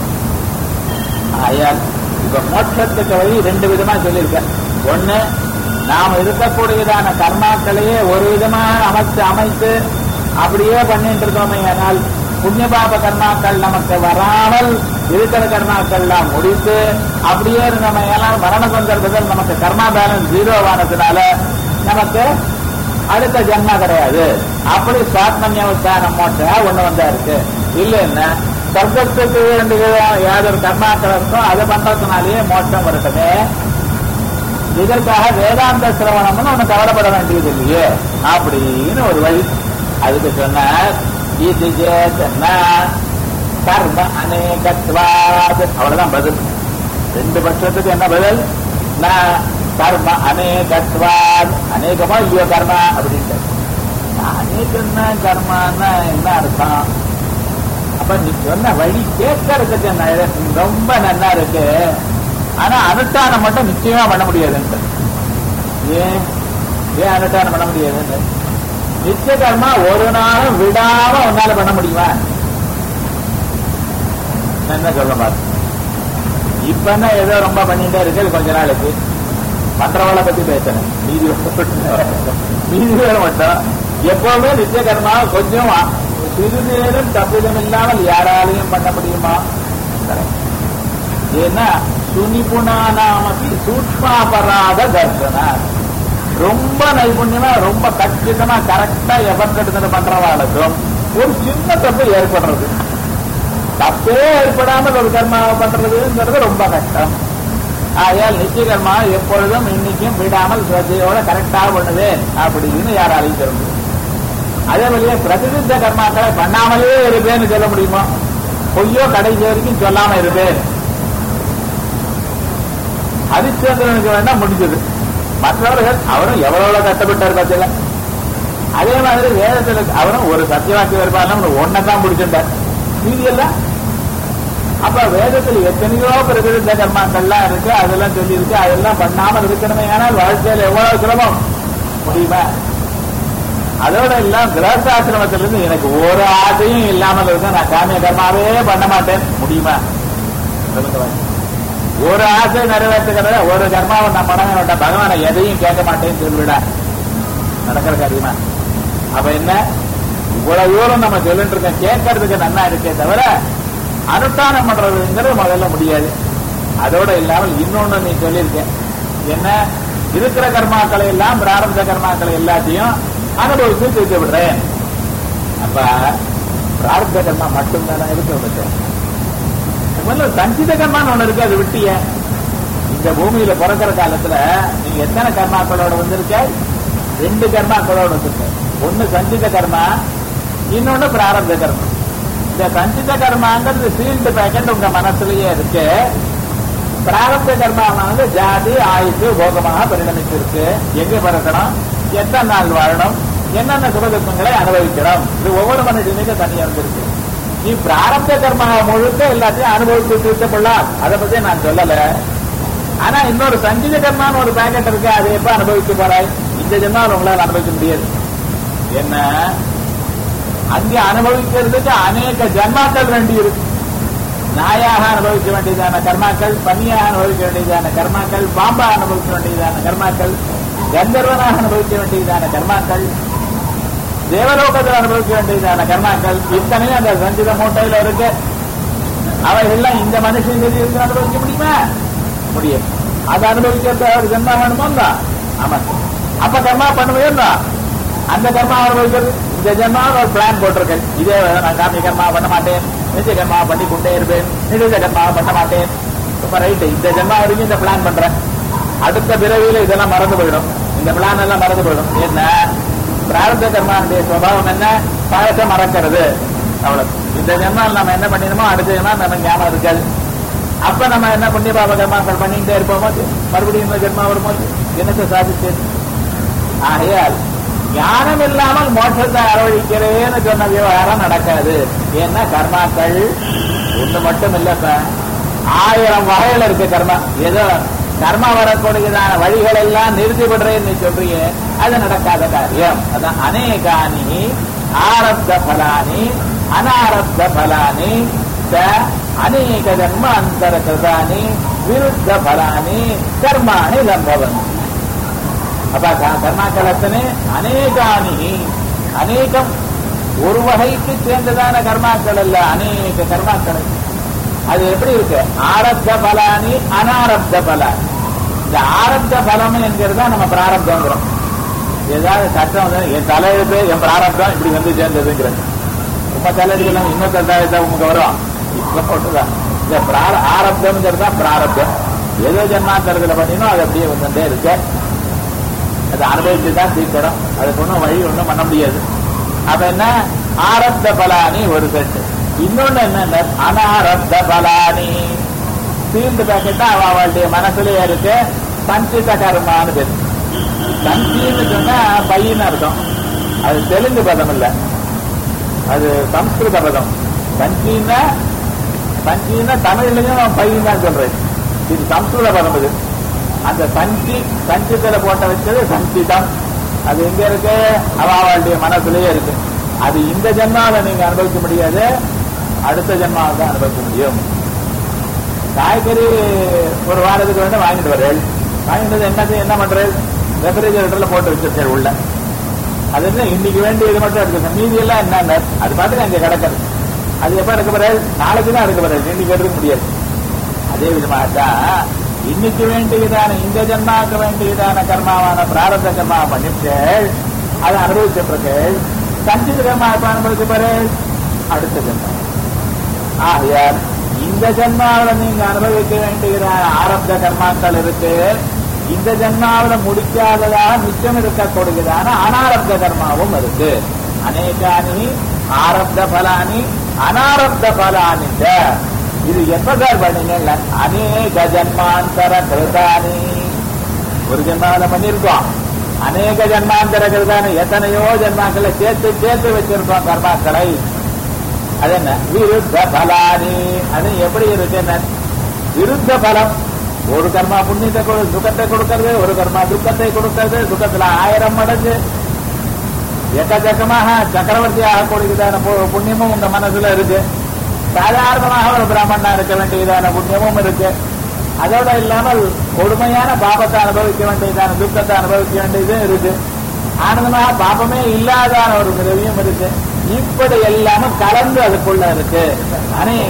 ஆயால் இப்ப மோட்சத்துக்கு வழி ரெண்டு விதமா சொல்லியிருக்கேன் ஒண்ணு நாம் இருக்கக்கூடியதான கர்மாக்களையே ஒரு விதமாக அமைச்சு அமைத்து அப்படியே பண்ணிட்டு இருக்கோமே ஆனால் புண்ணிய பாப கர்மாக்கள் நமக்கு வராமல் இருக்கிற கர்மாக்கள்லாம் முடித்து அப்படியே நம்ம எல்லாம் மரண சந்தர்ப்பத்தில் நமக்கு கர்மா பேலன்ஸ் ஜீரோவானதுனால நமக்கு அடுத்த ஜென்மா கிடையாது அப்படி சுவாத்மன்யவஸ்தானம் மோட்சா ஒண்ணு வந்தா இருக்கு இல்லைன்னா சொர்க்கத்துக்கு வேண்டிய யாதொரு கர்மாக்கள் இருக்கோ அதை பண்றதுனாலேயே மோட்சம் வரட்டுமே இதற்காக வேதாந்த சிரவணம்னு ஒண்ணு கவலைப்பட வேண்டியது இல்லையே அப்படின்னு ஒரு வழி அதுக்கு சொன்னார் இது சேத்தன்னா கர்ம அநேகத்வாத் அவ்வளவுதான் பதில் ரெண்டு பட்சத்துக்கு என்ன பதில் நான் கர்ம அநேகத்வாத் அநேகமா இல்லையோ கர்மா அப்படின்ட்டு அநேகம்னா கர்மான்னா என்ன அர்த்தம் அப்ப நீ சொன்ன வழி கேட்கறதுக்கு ந- ரொம்ப நல்லா இருக்கு ஆனா அனுஷ்டானம் மட்டும் நிச்சயமா பண்ண முடியாதுன்ட்டு ஏன் ஏன் அனுஷ்டானம் பண்ண முடியாதுன்னு நித்திய கர்மா ஒரு நாளும் விடாம உன்னால பண்ண முடியுமா நான் என்ன சொல்ல பாரு இப்ப என்ன ஏதோ ரொம்ப பண்ணிட்டே இருக்கு கொஞ்ச நாளைக்கு மற்றவளை பத்தி பேசுறேன் மீதி மீதி வேற மட்டும் எப்பவுமே நித்திய கர்மா கொஞ்சம் சிறிது நேரம் தப்பிதம் இல்லாமல் யாராலையும் பண்ண முடியுமா ஏன்னா சுனிபுணானாமபி சூக்மாபராத தர்சனா ரொம்ப நைபுண்யமா ரொம்ப கச்சிதமா கரெக்டா எஃபர்ட் எடுத்துட்டு பண்றவாளுக்கும் ஒரு சின்ன தப்பு ஏற்படுறது தப்பே ஏற்படாமல் ஒரு கர்மாவை பண்றதுங்கிறது ரொம்ப கஷ்டம் ஆகையால் நிச்சய கர்மா எப்பொழுதும் இன்னைக்கும் விடாமல் ஸ்ரத்தையோட கரெக்டா பண்ணுவேன் அப்படின்னு யாராலையும் சொல்ல முடியும் அதே வழியே பிரதிநித்த கர்மாக்களை பண்ணாமலே இருப்பேன்னு சொல்ல முடியுமா பொய்யோ கடைசி வரைக்கும் சொல்லாம இருப்பேன் ஹரிச்சந்திரனுக்கு வேணா முடிஞ்சது மற்றவர்கள் அவரும் எவ்வளவு கஷ்டப்பட்டார் பார்த்தீங்களா அதே மாதிரி வேதத்துல அவரும் ஒரு சத்தியவாக்கிய வருபாலம் ஒன்னதான் முடிச்சிருந்தார் மீதி எல்லாம் அப்ப வேதத்தில் எத்தனையோ பிரகிருத்த கர்மாக்கள்லாம் இருக்கு அதெல்லாம் சொல்லி இருக்கு அதெல்லாம் பண்ணாமல் இருக்கணுமே ஆனால் வாழ்க்கையில் எவ்வளவு சிரமம் முடியுமா அதோட எல்லாம் கிரகஸ்தாசிரமத்திலிருந்து எனக்கு ஒரு ஆசையும் இல்லாமல் இருக்க நான் காமிய கர்மாவே பண்ண மாட்டேன் முடியுமா சொல்லுங்க பாருங்க. ஒரு ஆசை நிறைவேற்றுகிறத ஒரு கர்மாவை நான் பண்ண வேண்டாம் பகவானை எதையும் கேட்க மாட்டேன்னு சொல்லிவிட நடக்கிற காரியமா அப்ப என்ன இவ்வளவு தூரம் நம்ம சொல்லிட்டு இருக்கோம் கேட்கறதுக்கு நன்னா இருக்கே தவிர அனுஷ்டானம் பண்றதுங்கிறது முதல்ல முடியாது அதோட இல்லாமல் இன்னொன்னு நீ சொல்லியிருக்க என்ன இருக்கிற கர்மாக்களை எல்லாம் பிராரப்த கர்மாக்களை எல்லாத்தையும் அனுபவிச்சு தீர்த்து விடுறேன் அப்ப பிராரப்த கர்மா மட்டும்தானே இருக்கு உனக்கு முதல்ல சஞ்சித கர்மான்னு ஒண்ணு இருக்கு அது விட்டிய இந்த பூமியில பிறக்கிற காலத்துல நீங்க எத்தனை கர்மாக்களோட வந்திருக்க ரெண்டு கர்மாக்களோட வந்திருக்க ஒண்ணு சஞ்சித கர்மா இன்னொன்னு பிராரப்த கர்மா இந்த சஞ்சித கர்மாங்கிறது சீல்டு பேக்கெட் உங்க மனசுலயே இருக்கு பிராரப்த கர்மாவானது ஜாதி ஆயுசு போகமாக பரிணமிச்சிருக்கு எங்க பிறக்கணும் எத்தனை நாள் வாழணும் என்னென்ன சுகதுக்கங்களை அனுபவிக்கணும் இது ஒவ்வொரு மனுஷனுக்கும் தனியா இருந்திருக்கு நீ பிராரப்த கர்மா முழுக்க எல்லாத்தையும் அனுபவிச்சு தீர்த்தப்படலாம் அதை பத்தி நான் சொல்லல ஆனா இன்னொரு சஞ்சித கர்மான்னு ஒரு பேக்கெட் இருக்கு அதை எப்ப அனுபவிக்க போறாய் இந்த ஜென்மாவில் உங்களால் அனுபவிக்க முடியாது என்ன அங்கே அனுபவிக்கிறதுக்கு அநேக ஜன்மாக்கள் வேண்டி இருக்கு நாயாக அனுபவிக்க வேண்டியதான கர்மாக்கள் பன்னியாக அனுபவிக்க வேண்டியதான கர்மாக்கள் பாம்பா அனுபவிக்க வேண்டியதான கர்மாக்கள் கந்தர்வனாக அனுபவிக்க வேண்டியதான கர்மாக்கள் தேவலோகத்தில் அனுபவிக்க வேண்டியதான கர்மாக்கள் இத்தனையும் அந்த சஞ்சித மூட்டையில இருக்கு அவைகள்லாம் இந்த மனுஷன் இருக்கு அனுபவிக்க முடியுமா முடியும் அதை அனுபவிக்கிறது ஒரு ஜென்மா வேணுமோ ஆமா அப்ப கர்மா பண்ணுவேன் அந்த கர்மா அனுபவிக்கிறது இந்த ஜென்மாவில் ஒரு பிளான் போட்டிருக்கேன் இதே நான் காமி கர்மா பண்ண மாட்டேன் நித்திய கர்மா பண்ணி கொண்டே இருப்பேன் நிதித கர்மா பண்ண மாட்டேன் இப்ப ரைட்டு இந்த ஜென்மா வரைக்கும் இந்த பிளான் பண்றேன் அடுத்த பிறவியில இதெல்லாம் மறந்து போயிடும் இந்த பிளான் எல்லாம் மறந்து போயிடும் என்ன பிராரத்த கர்மாவுடைய சுவாவம் என்ன பழக்க மறக்கிறது அவ்வளவு இந்த ஜென்மாவில் நம்ம என்ன பண்ணினோமோ அடுத்த ஜென்மா நம்ம ஞாபகம் இருக்காது அப்ப நம்ம என்ன புண்ணிய பாப கர்மாக்கள் பண்ணிட்டே இருப்போமோ மறுபடியும் இந்த ஜென்மா வரும்போது என்னத்தை சாதிச்சு ஆகையால் ஞானம் இல்லாமல் மோட்சத்தை அரவழிக்கிறேன்னு சொன்ன விவகாரம் நடக்காது ஏன்னா கர்மாக்கள் ஒண்ணு மட்டும் இல்ல இப்ப ஆயிரம் வகையில இருக்கு கர்மா ஏதோ கர்மா வரக்கூடியதான வழிகள் எல்லாம் நிறுத்தி விடுறேன்னு சொல்றீங்க அது நடக்காத காரியம் அதான் அநேகானி ஆரப்த பலானி அனாரப்த பலானி ச அநேக ஜன்ம அந்தர கிருதானி விருத்த பலானி கர்மாணி சம்பவன் அப்ப க- கர்மாக்கள் எத்தனை அநேகானி அநேகம் ஒரு வகைக்கு சேர்ந்ததான கர்மாக்கள் அல்ல அநேக கர்மாக்கள் அது எப்படி இருக்கு ஆரப்த பலானி அனாரப்த பலானி இந்த ஆரப்த பலம் என்கிறது தான் நம்ம பிராரப்தங்கிறோம் ஏதாவது சட்டம் வந்து என் தலையெழுத்து என் பிராரப்தம் இப்படி வந்து சேர்ந்ததுங்கிறது உங்க தலையெழுத்துலாம் இன்னொரு தலையெழுத்தா உங்களுக்கு வரும் இப்ப போட்டுதான் இந்த பிரார ஆரப்தம்ங்கிறது தான் பிராரப்தம் ஏதோ ஜென்மாந்தரத்துல பண்ணினோம் அது அப்படியே வந்துட்டே இருக்கு அது அனுபவிச்சு தான் தீர்க்கணும் அதுக்கு ஒன்றும் வழி ஒன்றும் பண்ண முடியாது அப்ப என்ன ஆரப்த பலானி ஒரு செட்டு இன்னொன்னு என்ன அனாரப்த பலானி ஃபீல்டு பேக்கெட்டா அவ அவளுடைய மனசுலயே இருக்கு சஞ்சித கர்மான்னு பேரு சஞ்சின்னு சொன்னா பையன்னு அர்த்தம் அது தெலுங்கு பதம் இல்ல அது சம்ஸ்கிருத பதம் சஞ்சின்னா சஞ்சின்னா தமிழ்லயும் பையன் தான் சொல்றேன் இது சம்ஸ்கிருத பதம் இது அந்த சஞ்சி சஞ்சித்துல போட்ட வச்சது சஞ்சிதம் அது எங்க இருக்கு அவ அவளுடைய மனசுலயே இருக்கு அது இந்த ஜென்மாவை நீங்க அனுபவிக்க முடியாது அடுத்த ஜென்மாவை தான் அனுபவிக்க முடியும் காய்கறி ஒரு வாரத்துக்கு வேணும் வாங்கிட்டு வரேன் வாங்கிட்டு வந்து என்ன செய்ய- என்ன பண்றேன் ரெஃப்ரிஜரேட்டர்ல போட்டு வச்சிருக்கேன் உள்ள அது என்ன இன்னைக்கு வேண்டிய இது மட்டும் எடுத்துக்க மீதி எல்லாம் என்ன அது பாட்டுக்கு அங்க கிடக்குது அது எப்ப எடுக்க போறாரு நாளைக்கு தான் எடுக்க போறாரு இன்னைக்கு எடுக்க முடியாது அதே விதமாக தான் இன்னைக்கு வேண்டியதான இந்த ஜென்மாவுக்கு வேண்டியதான கர்மாவான பிராரத கர்மா பண்ணிட்டு அதை அனுபவிச்சிருக்கேள் சஞ்சித கர்மா எப்ப அனுபவிக்க போறே அடுத்த ஜென்மா ஆகையால் இந்த ஜென்மாவில் நீங்க அனுபவிக்க வேண்டியதான ஆரப்த கர்மாக்கள் இருக்கு இந்த ஜென்மாவில் முடிக்காததாக மிச்சம் இருக்கக்கூடியதான அனாரப்த கர்மாவும் இருக்கு அநேகானி ஆரப்த பலானி அனாரப்த பலானி ச. இது எப்ப சார் பண்ணீங்க அநேக ஜன்மாந்தர கிருதானி ஒரு ஜென்மாவில பண்ணியிருக்கோம் அநேக ஜன்மாந்தர கிருதானி எத்தனையோ ஜென்மாக்களை சேர்த்து சேர்த்து வச்சிருக்கோம் கர்மாக்களை அது என்ன விருத்த பலானி அது எப்படி இருக்கு என்ன விருத்த பலம் ஒரு கர்மா புண்ணியத்தை கொடு- சுகத்தை கொடுக்கறது ஒரு கர்மா துக்கத்தை கொடுக்கறது சுகத்துல ஆயிரம் மடங்கு எக்கச்சக்கமாக சக்கரவர்த்தி ஆகக்கூடியதான பு- புண்ணியமும் உங்க மனசுல இருக்கு சாதாரணமாக ஒரு பிராமணனா இருக்க வேண்டியதான புண்ணியமும் இருக்கு அதோட இல்லாமல் கொடுமையான பாபத்தை அனுபவிக்க வேண்டியதான துக்கத்தை அனுபவிக்க வேண்டியதும் இருக்கு ஆனந்தமாக பாபமே இல்லாதான ஒரு பிறவியும் இருக்கு இப்படி எல்லாமும் கலந்து அதுக்குள்ள இருக்கு அநேக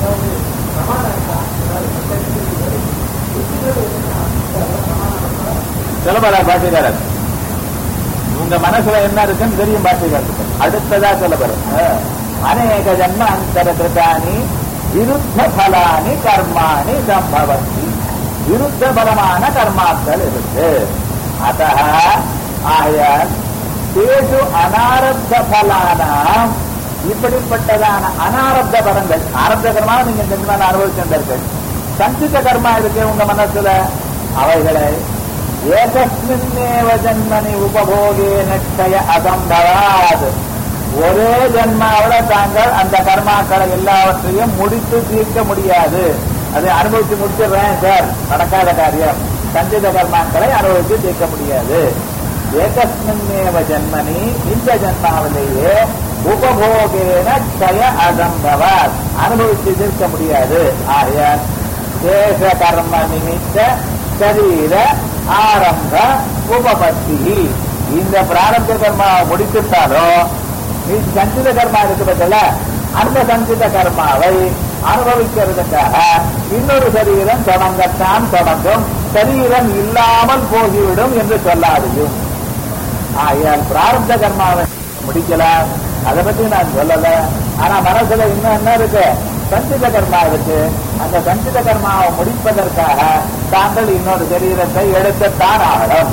சொல்லப்படா பாட்டிக்காரர் உங்க மனசுல என்ன இருக்குன்னு தெரியும் பாட்டிக்காரருக்கு அடுத்ததா சொல்லப்படும் அநேக ஜன்ம அந்தர கிருதானி விருத்த பலானி கர்மாணி சம்பவந்தி விருத்த பலமான கர்மாக்கள் இருக்கு அத ஆயால் தேசு அனாரப்த பலானாம் இப்படிப்பட்டதான அனாரப்த பலங்கள் ஆரப்த கர்மாவை நீங்க இந்த அனுபவிச்சிருந்தீர்கள் சஞ்சித கர்மா இருக்கு உங்க மனசுல அவைகளை ஏகஸ்மின்னேவ ஜன்மனி உபபோகே நட்சய அசம்பவாத் ஒரே ஜன்மாவில தாங்கள் அந்த கர்மாக்களை எல்லாவற்றையும் முடித்து தீர்க்க முடியாது அதை அனுபவிச்சு முடிச்சிடுறேன் சார் நடக்காத காரியம் சஞ்சித கர்மாக்களை அனுபவித்து தீர்க்க முடியாது ஏகஸ்மின்னேவ ஜன்மனி இந்த ஜன்மாவிலேயே உபபோகேன க்ஷய அசம்பவாத் அனுபவித்து தீர்க்க முடியாது ஆகையால் தேச கர்ம நிமித்த சரீர ஆரம்ப உபபத்தி இந்த பிராரப்த கர்மாவை முடித்துட்டாலும் நீ சஞ்சித கர்மா இருக்கு பத்தில அந்த சஞ்சித கர்மாவை அனுபவிக்கிறதுக்காக இன்னொரு சரீரம் தொடங்கத்தான் தொடங்கும் சரீரம் இல்லாமல் போகிவிடும் என்று சொல்லாதையும் ஆகையால் பிராரப்த கர்மாவை முடிக்கலாம் அதை பத்தி நான் சொல்லல ஆனா மனசுல இன்னும் என்ன இருக்கு சஞ்சித கர்மா இருக்கு அந்த சஞ்சித கர்மாவை முடிப்பதற்காக தாங்கள் இன்னொரு சரீரத்தை எடுத்துத்தான் ஆகணும்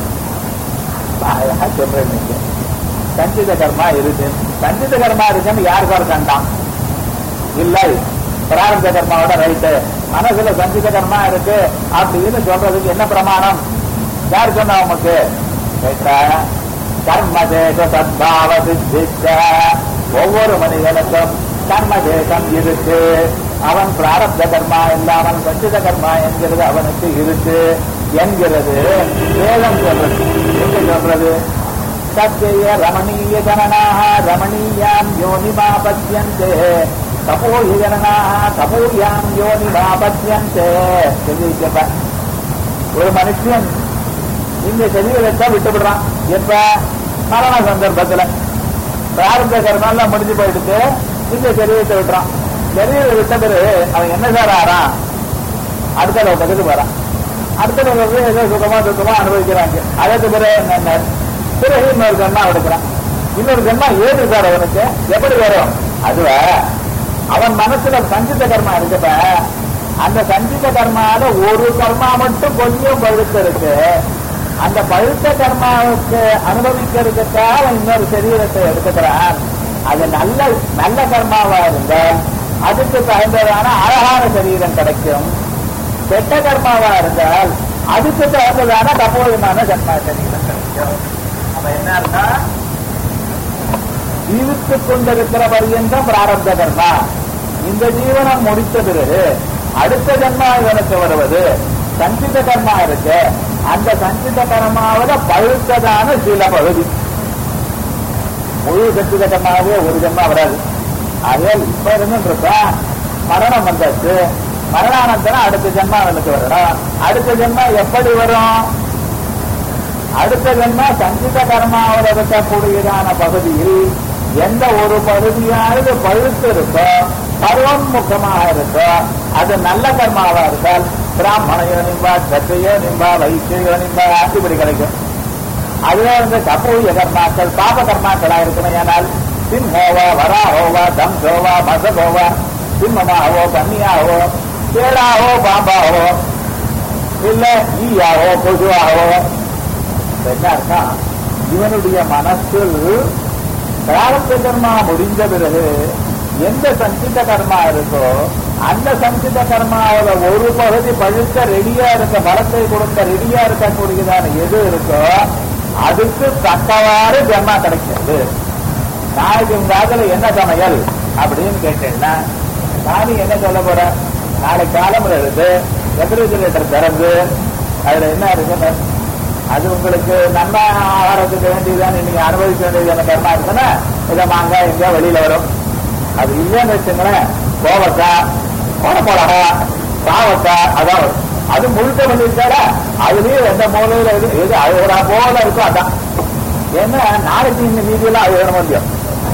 அழகா சொல்றேன் நீங்க சஞ்சித கர்மா இருக்கு சஞ்சித கர்மா இருக்குன்னு யாருக்கு ஒரு கண்டான் இல்லை பிராரப்த கர்மாவோட ரைட்டு மனசுல சஞ்சித கர்மா இருக்கு அப்படின்னு சொல்றதுக்கு என்ன பிரமாணம் யார் சொன்னா உமக்கு கேட்டா கர்மதேச சத்பாவ சித்திச்ச ஒவ்வொரு மனிதனுக்கும் கர்மதேசம் இருக்கு அவன் பிராரப்த கர்மா இல்லாமல் சஞ்சித கர்மா என்கிறது அவனுக்கு இருக்கு என்கிறது வேதம் சொல்றது எங்க சொல்றது சத்ய ரமணீய ஜனனாக ரமணீயாம் யோனிமாபத்யந்தே தபோஹி ஜனனாக தபோயாம் யோனிமாபத்யந்தே சொல்லியிருக்கப்ப ஒரு மனுஷன் இந்த சரீரத்தை விட்டுவிடுறான் எப்ப மரண சந்தர்ப்பத்துல பிராரம்ப கர்மாலாம் முடிஞ்சு போயிடுத்து இந்த சரீரத்தை விட்டுறான் சரீரம் விட்ட பிறகு அவன் என்ன சார் ஆறான் அடுத்த லோகத்துக்கு போறான் அடுத்த லோகத்துக்கு ஏதோ சுகமா துக்கமா அனுபவிக்கிறாங்க அதற்கு பிறகு என்ன பிறகு இன்னொரு ஜென்மா எடுக்கிறான் இன்னொரு ஜென்மா ஏது சார் அவனுக்கு எப்படி வரும் அதுவ அவன் மனசுல சஞ்சித கர்மா இருக்கப்ப அந்த சஞ்சித கர்மால ஒரு கர்மா மட்டும் கொஞ்சம் பழுத்து இருக்கு அந்த பழுத்த கர்மாவுக்கு அனுபவிக்கிறதுக்காக அவன் இன்னொரு சரீரத்தை எடுத்துக்கிறான் அது நல்ல நல்ல கர்மாவா இருந்தால் அதுக்கு தகுந்ததான அழகான சரீரம் கிடைக்கும் கெட்ட கர்மாவா இருந்தால் அதுக்கு தகுந்ததான தப்போதமான ஜன்மா சரீரம் கிடைக்கும் அப்ப என்ன அர்த்தம் ஜீவித்துக் கொண்டிருக்கிற பரியந்தம் பிராரப்த கர்மா இந்த ஜீவனம் முடித்த பிறகு அடுத்த ஜன்மா இவனுக்கு வருவது சஞ்சித கர்மா இருக்கு அந்த சஞ்சித கர்மாவில பழுத்ததான சில பகுதி முழு சஞ்சித கர்மாவே ஒரு ஜன்மா வராது ஆகையால் இப்ப இருந்துருக்கா மரணம் வந்தாச்சு மரணானந்தரம் அடுத்த ஜென்மா அவனுக்கு வரணும் அடுத்த ஜென்மா எப்படி வரும் அடுத்த ஜென்மா சஞ்சித கர்மாவில் இருக்கக்கூடியதான பகுதியில் எந்த ஒரு பகுதியானது பழுத்து இருக்கோ பருவமுகமாக இருக்கோ அது நல்ல கர்மாவா இருந்தால் பிராமணையோ நிம்பா சத்தையோ நிம்பா வைத்தியோ நிம்பா இப்படி கிடைக்கும் அதுவே வந்து கபூய கர்மாக்கள் பாப கர்மாக்களா இருக்கணும் ஏனால் சிம்ஹோவா வராஹோவா தம்சோவா மசகோவா சிம்மமாகவோ கன்னியாகவோ தேடாவோ பாம்பாவோ இல்ல ஈயாவோ கொசுவாகவோ என்ன அர்த்தம் இவனுடைய மனசில் பிராரப்த கர்மா முடிந்த பிறகு எந்த சஞ்சித கர்மா இருக்கோ அந்த சஞ்சித கர்மாவோட ஒரு பகுதி பழுக்க ரெடியா இருக்க பலத்தை கொடுக்க ரெடியா இருக்கக்கூடியதான எது இருக்கோ அதுக்கு தக்கவாறு ஜென்மா கிடைக்கிறது நாளைக்கு உங்க ஆத்துல என்ன சமையல் அப்படின்னு கேட்டேன்னா நானும் என்ன சொல்ல போறேன் நாளைக்கு காலம் எழுது ரெஃப்ரிஜிரேட்டர் திறந்து அதுல என்ன இருக்குன்னு அது உங்களுக்கு நன்மை ஆகாரத்துக்கு வேண்டியதான் நீங்க அனுபவிக்க வேண்டியதான கர்மா இருக்குன்னா இதை மாங்காய் எங்கேயோ வெளியில வரும் அது இல்லைன்னு வச்சுங்களேன் கோவக்காய் குடமிளகா பாவக்காய் அதான் வரும் அது முழுக்க பண்ணிருக்காடா அதுலயும் எந்த மூலையில எது எது அழுகிறா போல இருக்கோ அதான் ஏன்னா நாளைக்கு இந்த வீதியெல்லாம் அழுகணும் இல்லையோ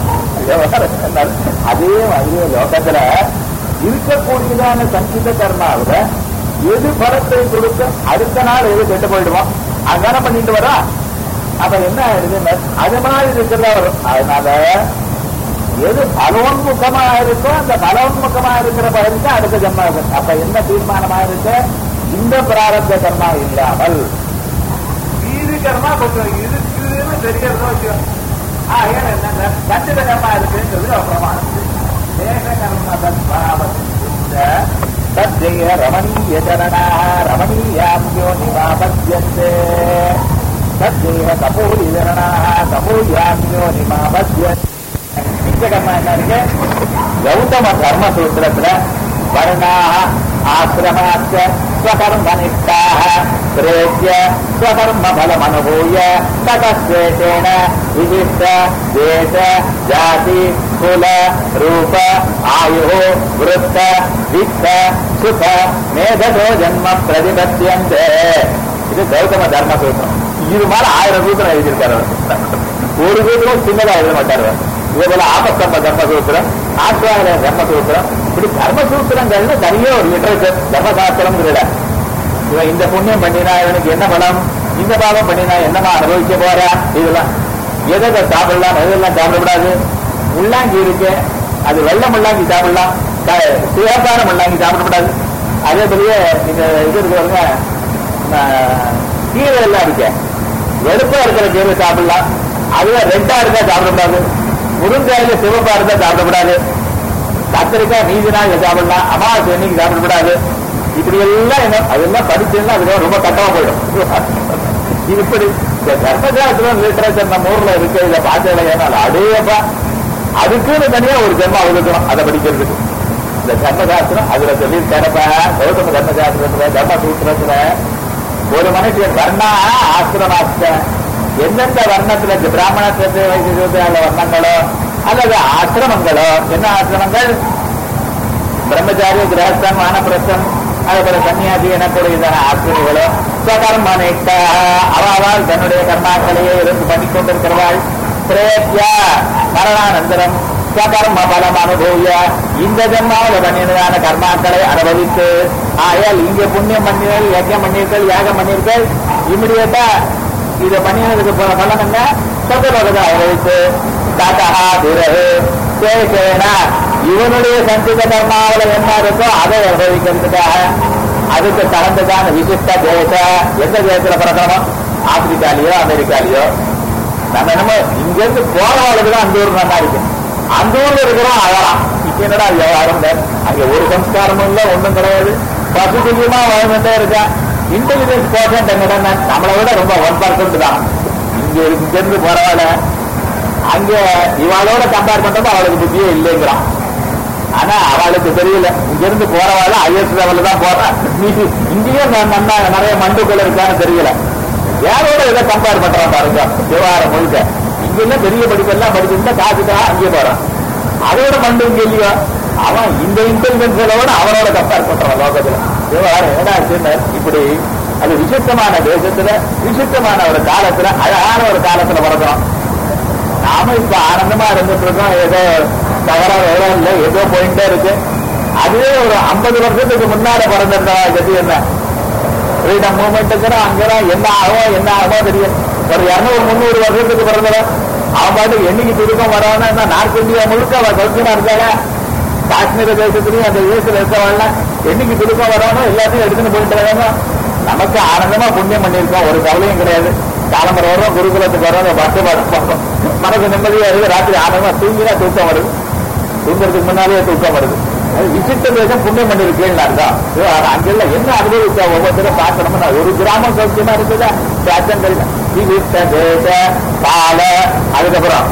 அதே மாதிரி லோகத்துல இருக்கக்கூடியதான சஞ்சித கர்மாவில எது பலத்தை கொடுக்க அடுத்த நாள் எது கெட்டு போயிடுவோம் அதான பண்ணிட்டு வரா அப்ப என்ன ஆயிடுது அது மாதிரி இருக்கிறதா வரும் அதனால எது பலோன்முகமா இருக்கோ அந்த பலோன்முகமா இருக்கிற பகுதிக்கு அடுத்த ஜன்மா இருக்கு அப்ப என்ன தீர்மானமா இருக்கு இந்த பிராரப்த கர்மா இல்லாமல் இது கர்மா கொஞ்சம் இருக்குன்னு தெரியறதோ இல்லையோ ஆகையால் என்னங்க சஞ்சித கர்மா இருக்குன்னு சொல்லி ஒரு பிரமாணம் தேக கர்ம தத்பாவத்தின் तद्देह रमणीयचरणाः रमणीयां योनिमापद्यन्ते तद्देह कपूरिचरणाः कपूर्यां योनिमापद्यन्ते நிச்சயமா என்ன இருக்கு கௌதம தர்மசூத்திரத்துல வர்ணாக ஆசிரமாச்ச ஸ்வகர்மனிஷ்டாக பிரேத்திய ஸ்வகர்ம பலம் அனுபூய ததஸ்வேஷேன விசிஷ்ட தேச ஜாதி குல ரூப ஆயு விருத்த வித்த சுக மேதோ ஜன்ம பிரதிபத்தியந்தே இது கௌதம தர்மசூத்திரம் இது மாதிரி ஆயிரம் சூத்திரம் எழுதியிருக்காரு அவர். ஒரு சூத்திரம் சின்னதா எழுத மாட்டாரு அவர். இதே போல ஆபஸ்தம்ப தர்மசூத்திரம் ஆச்சார தர்மசூத்திரம் இப்படி தர்மசூத்திரங்கள்னு தனியே ஒரு லிட்டரேச்சர் தர்மசாஸ்திரம்ங்கிறத இவன் இந்த புண்ணியம் பண்ணினா இவனுக்கு என்ன பலம் இந்த பாவம் பண்ணினா என்னமா அனுபவிக்க போறா இதெல்லாம் எதை எதை சாப்பிடலாம் எதெல்லாம் சாப்பிடக்கூடாது முள்ளாங்கி இருக்கு அது வெள்ளை முள்ளாங்கி சாப்பிடலாம் க- சிவப்பான முள்ளாங்கி சாப்பிடக்கூடாது அதே போலயே இந்த இது இருக்கிறவங்க கீரை எல்லாம் இருக்கு வெளுப்பா இருக்கிற கீரை சாப்பிடலாம் அதுவே ரெட்டா இருந்தா சாப்பிடக்கூடாது முருங்காயில சிவப்பா இருந்தா சாப்பிடக்கூடாது கத்திரிக்காய் மீதி நாள் சாப்பிடலாம் அமாவாசை அன்னைக்கு சாப்பிடக்கூடாது இப்படி எல்லாம் என்ன அதெல்லாம் படிச்சுன்னா அதுக்கு ரொம்ப கட்டமா போயிடும் இது இப்படி இந்த தர்மசாஸ்திரம் லிட்டரேச்சர் நம்ம ஊர்ல இருக்கு இதை பார்த்ததில்ல ஏன்னா அடேப்பா அதுக்குன்னு தனியா ஒரு ஜென்மம் ஒதுக்கணும் அதை படிக்கிறதுக்கு இந்த தர்மசாஸ்திரம் அதுல சொல்லியிருக்காரப்பா கௌதம தர்மசாஸ்திரத்துல தர்ம சூத்திரத்துல ஒரு மனுஷன் வர்ணா ஆசிரமாஸ்த எந்தெந்த வர்ணத்துல இந்த பிராமண சிரத்தை வைத்திய வர்ணங்களோ அல்லது ஆசிரமங்களோ என்ன ஆசிரமங்கள் பிரம்மச்சாரி கிரகஸ்தன் வானப்பிரஸ்தன் அதுபோல சன்னியாசி எனக்கூடியதான ஆசிரியர்களோ ஸ்வகர்மனிஷ்ட அவாவால் தன்னுடைய கர்மாக்களையே இருந்து பண்ணிக் கொண்டிருக்கிறவாள் பிரேத்யா மரணானந்தரம் ஸ்வகர்ம பலம் அனுபவிய இந்த ஜென்மாவில் பண்ணினதான கர்மாக்களை அனுபவித்து ஆயால் இங்க புண்ணியம் பண்ணினீர்கள் யஜ்யம் பண்ணியிருக்கீர்கள் யாகம் பண்ணியிருக்கீர்கள் இமிடியேட்டா இதை பண்ணினதுக்கு ப- பலன் என்ன சொர்க்கலோகத்தை அனுபவித்து ததா பிறகு சேஷேன இவனுடைய சஞ்சித கர்மாவில் என்ன இருக்கோ அதை அனுபவிக்கிறதுக்காக அதுக்கு தகுந்ததான விசிஷ்ட தேச எந்த தேசத்துல பிறக்கணும் ஆப்பிரிக்காலேயோ அமெரிக்காலேயோ நம்ம என்னமோ இங்க இருந்து போறவளுக்கு தான் அந்த ஊர் நல்லா இருக்கு அந்த ஊர்ல இருக்கிறோம் அழலாம் இப்ப என்னடா விவகாரம் இல்ல. அங்க ஒரு சம்ஸ்காரமும் இல்ல ஒண்ணும் கிடையாது பசு துல்லியமா வாழ்ந்துட்டே இருக்கா இன்டெலிஜென்ஸ் பர்சன்ட் எங்கடா நம்மளை விட ரொம்ப ஒன் பர்சன்ட் தான் இங்க இங்க இருந்து போறவாள அங்க இவாளோட கம்பேர் பண்றப்ப அவளுக்கு புத்தியே இல்லைங்கிறான் ஆனா அவளுக்கு தெரியல இங்க இருந்து போறவாள் ஐஎஸ் லெவல்ல தான் போறான் நீ இங்கேயும் ந- நன்னா நிறைய மண்டுக்கள் இருக்கான்னு தெரியல யாரோட இதை கம்பேர் பண்றான் பாருங்க விவகாரம் முழுக்க இங்க எல்லாம் பெரிய படிப்பெல்லாம் படிச்சிருந்தா காசுக்காக அங்கே போறான் அதோட மண்டு இங்க இல்லையா அவன் இந்த இன்டெலிஜென்ஸோட அவனோட கம்பேர் பண்றான் லோகத்துல விவகாரம் என்னடா ஆச்சுன்னு இப்படி அது விசிஷ்டமான தேசத்துல விசிஷ்டமான ஒரு காலத்துல அழகான ஒரு காலத்துல பிறக்கிறோம் நாம இப்ப ஆனந்தமா இருந்துட்டு இருக்கோம் ஏதோ தகராறு எதுவும் இல்லை ஏதோ போயிட்டே இருக்கு அதுவே ஒரு ஐம்பது வருஷத்துக்கு முன்னால பிறந்திருந்தா கதி என்ன ஃப்ரீடம் மூவ்மெண்ட்டுங்கிற அங்கெல்லாம் என்ன ஆகும் என்ன ஆகுமோ தெரியும் ஒரு இருநூறு முந்நூறு வருஷத்துக்கு பிறந்தவன் அவன் பாட்டுக்கு என்னைக்கு திருக்கம் வரான்னா என்ன நார்த் இந்தியா முழுக்க அவன் சௌக்கியமா இருந்தால காஷ்மீர தேசத்துலயும் அந்த யூஎஸ்ல இருக்கவன்ல என்னைக்கு திருக்கம் வரானோ எல்லாத்தையும் எடுத்துன்னு போயிட்டு வராங்க நமக்கு ஆனந்தமா புண்ணியம் பண்ணியிருக்கோம் ஒரு கவலையும் கிடையாது காலம்பரம் வரும் குருகுலத்துக்கு வரோம் பட்டு பார்ப்போம் மனசு நிம்மதியா இருக்கு ராத்திரி ஆனந்தமா தூங்கினா தூக்கம் வருது தூங்குறதுக்கு முன்னாலே தூக்கம் வருது அது விசிட்ட தேசம் புண்ணியம் பண்ணிருக்கேன்னு அர்த்தம் ஐயோ, ஆனா அங்கெல்லாம் என்ன அனுபவிச்சா ஒவ்வொருத்தரும் பார்க்கணும்னா ஒரு கிராமம் சௌக்கியமா இருக்குதா சாச்சங்கள் விசிட்ட தேச கால அதுக்கப்புறம்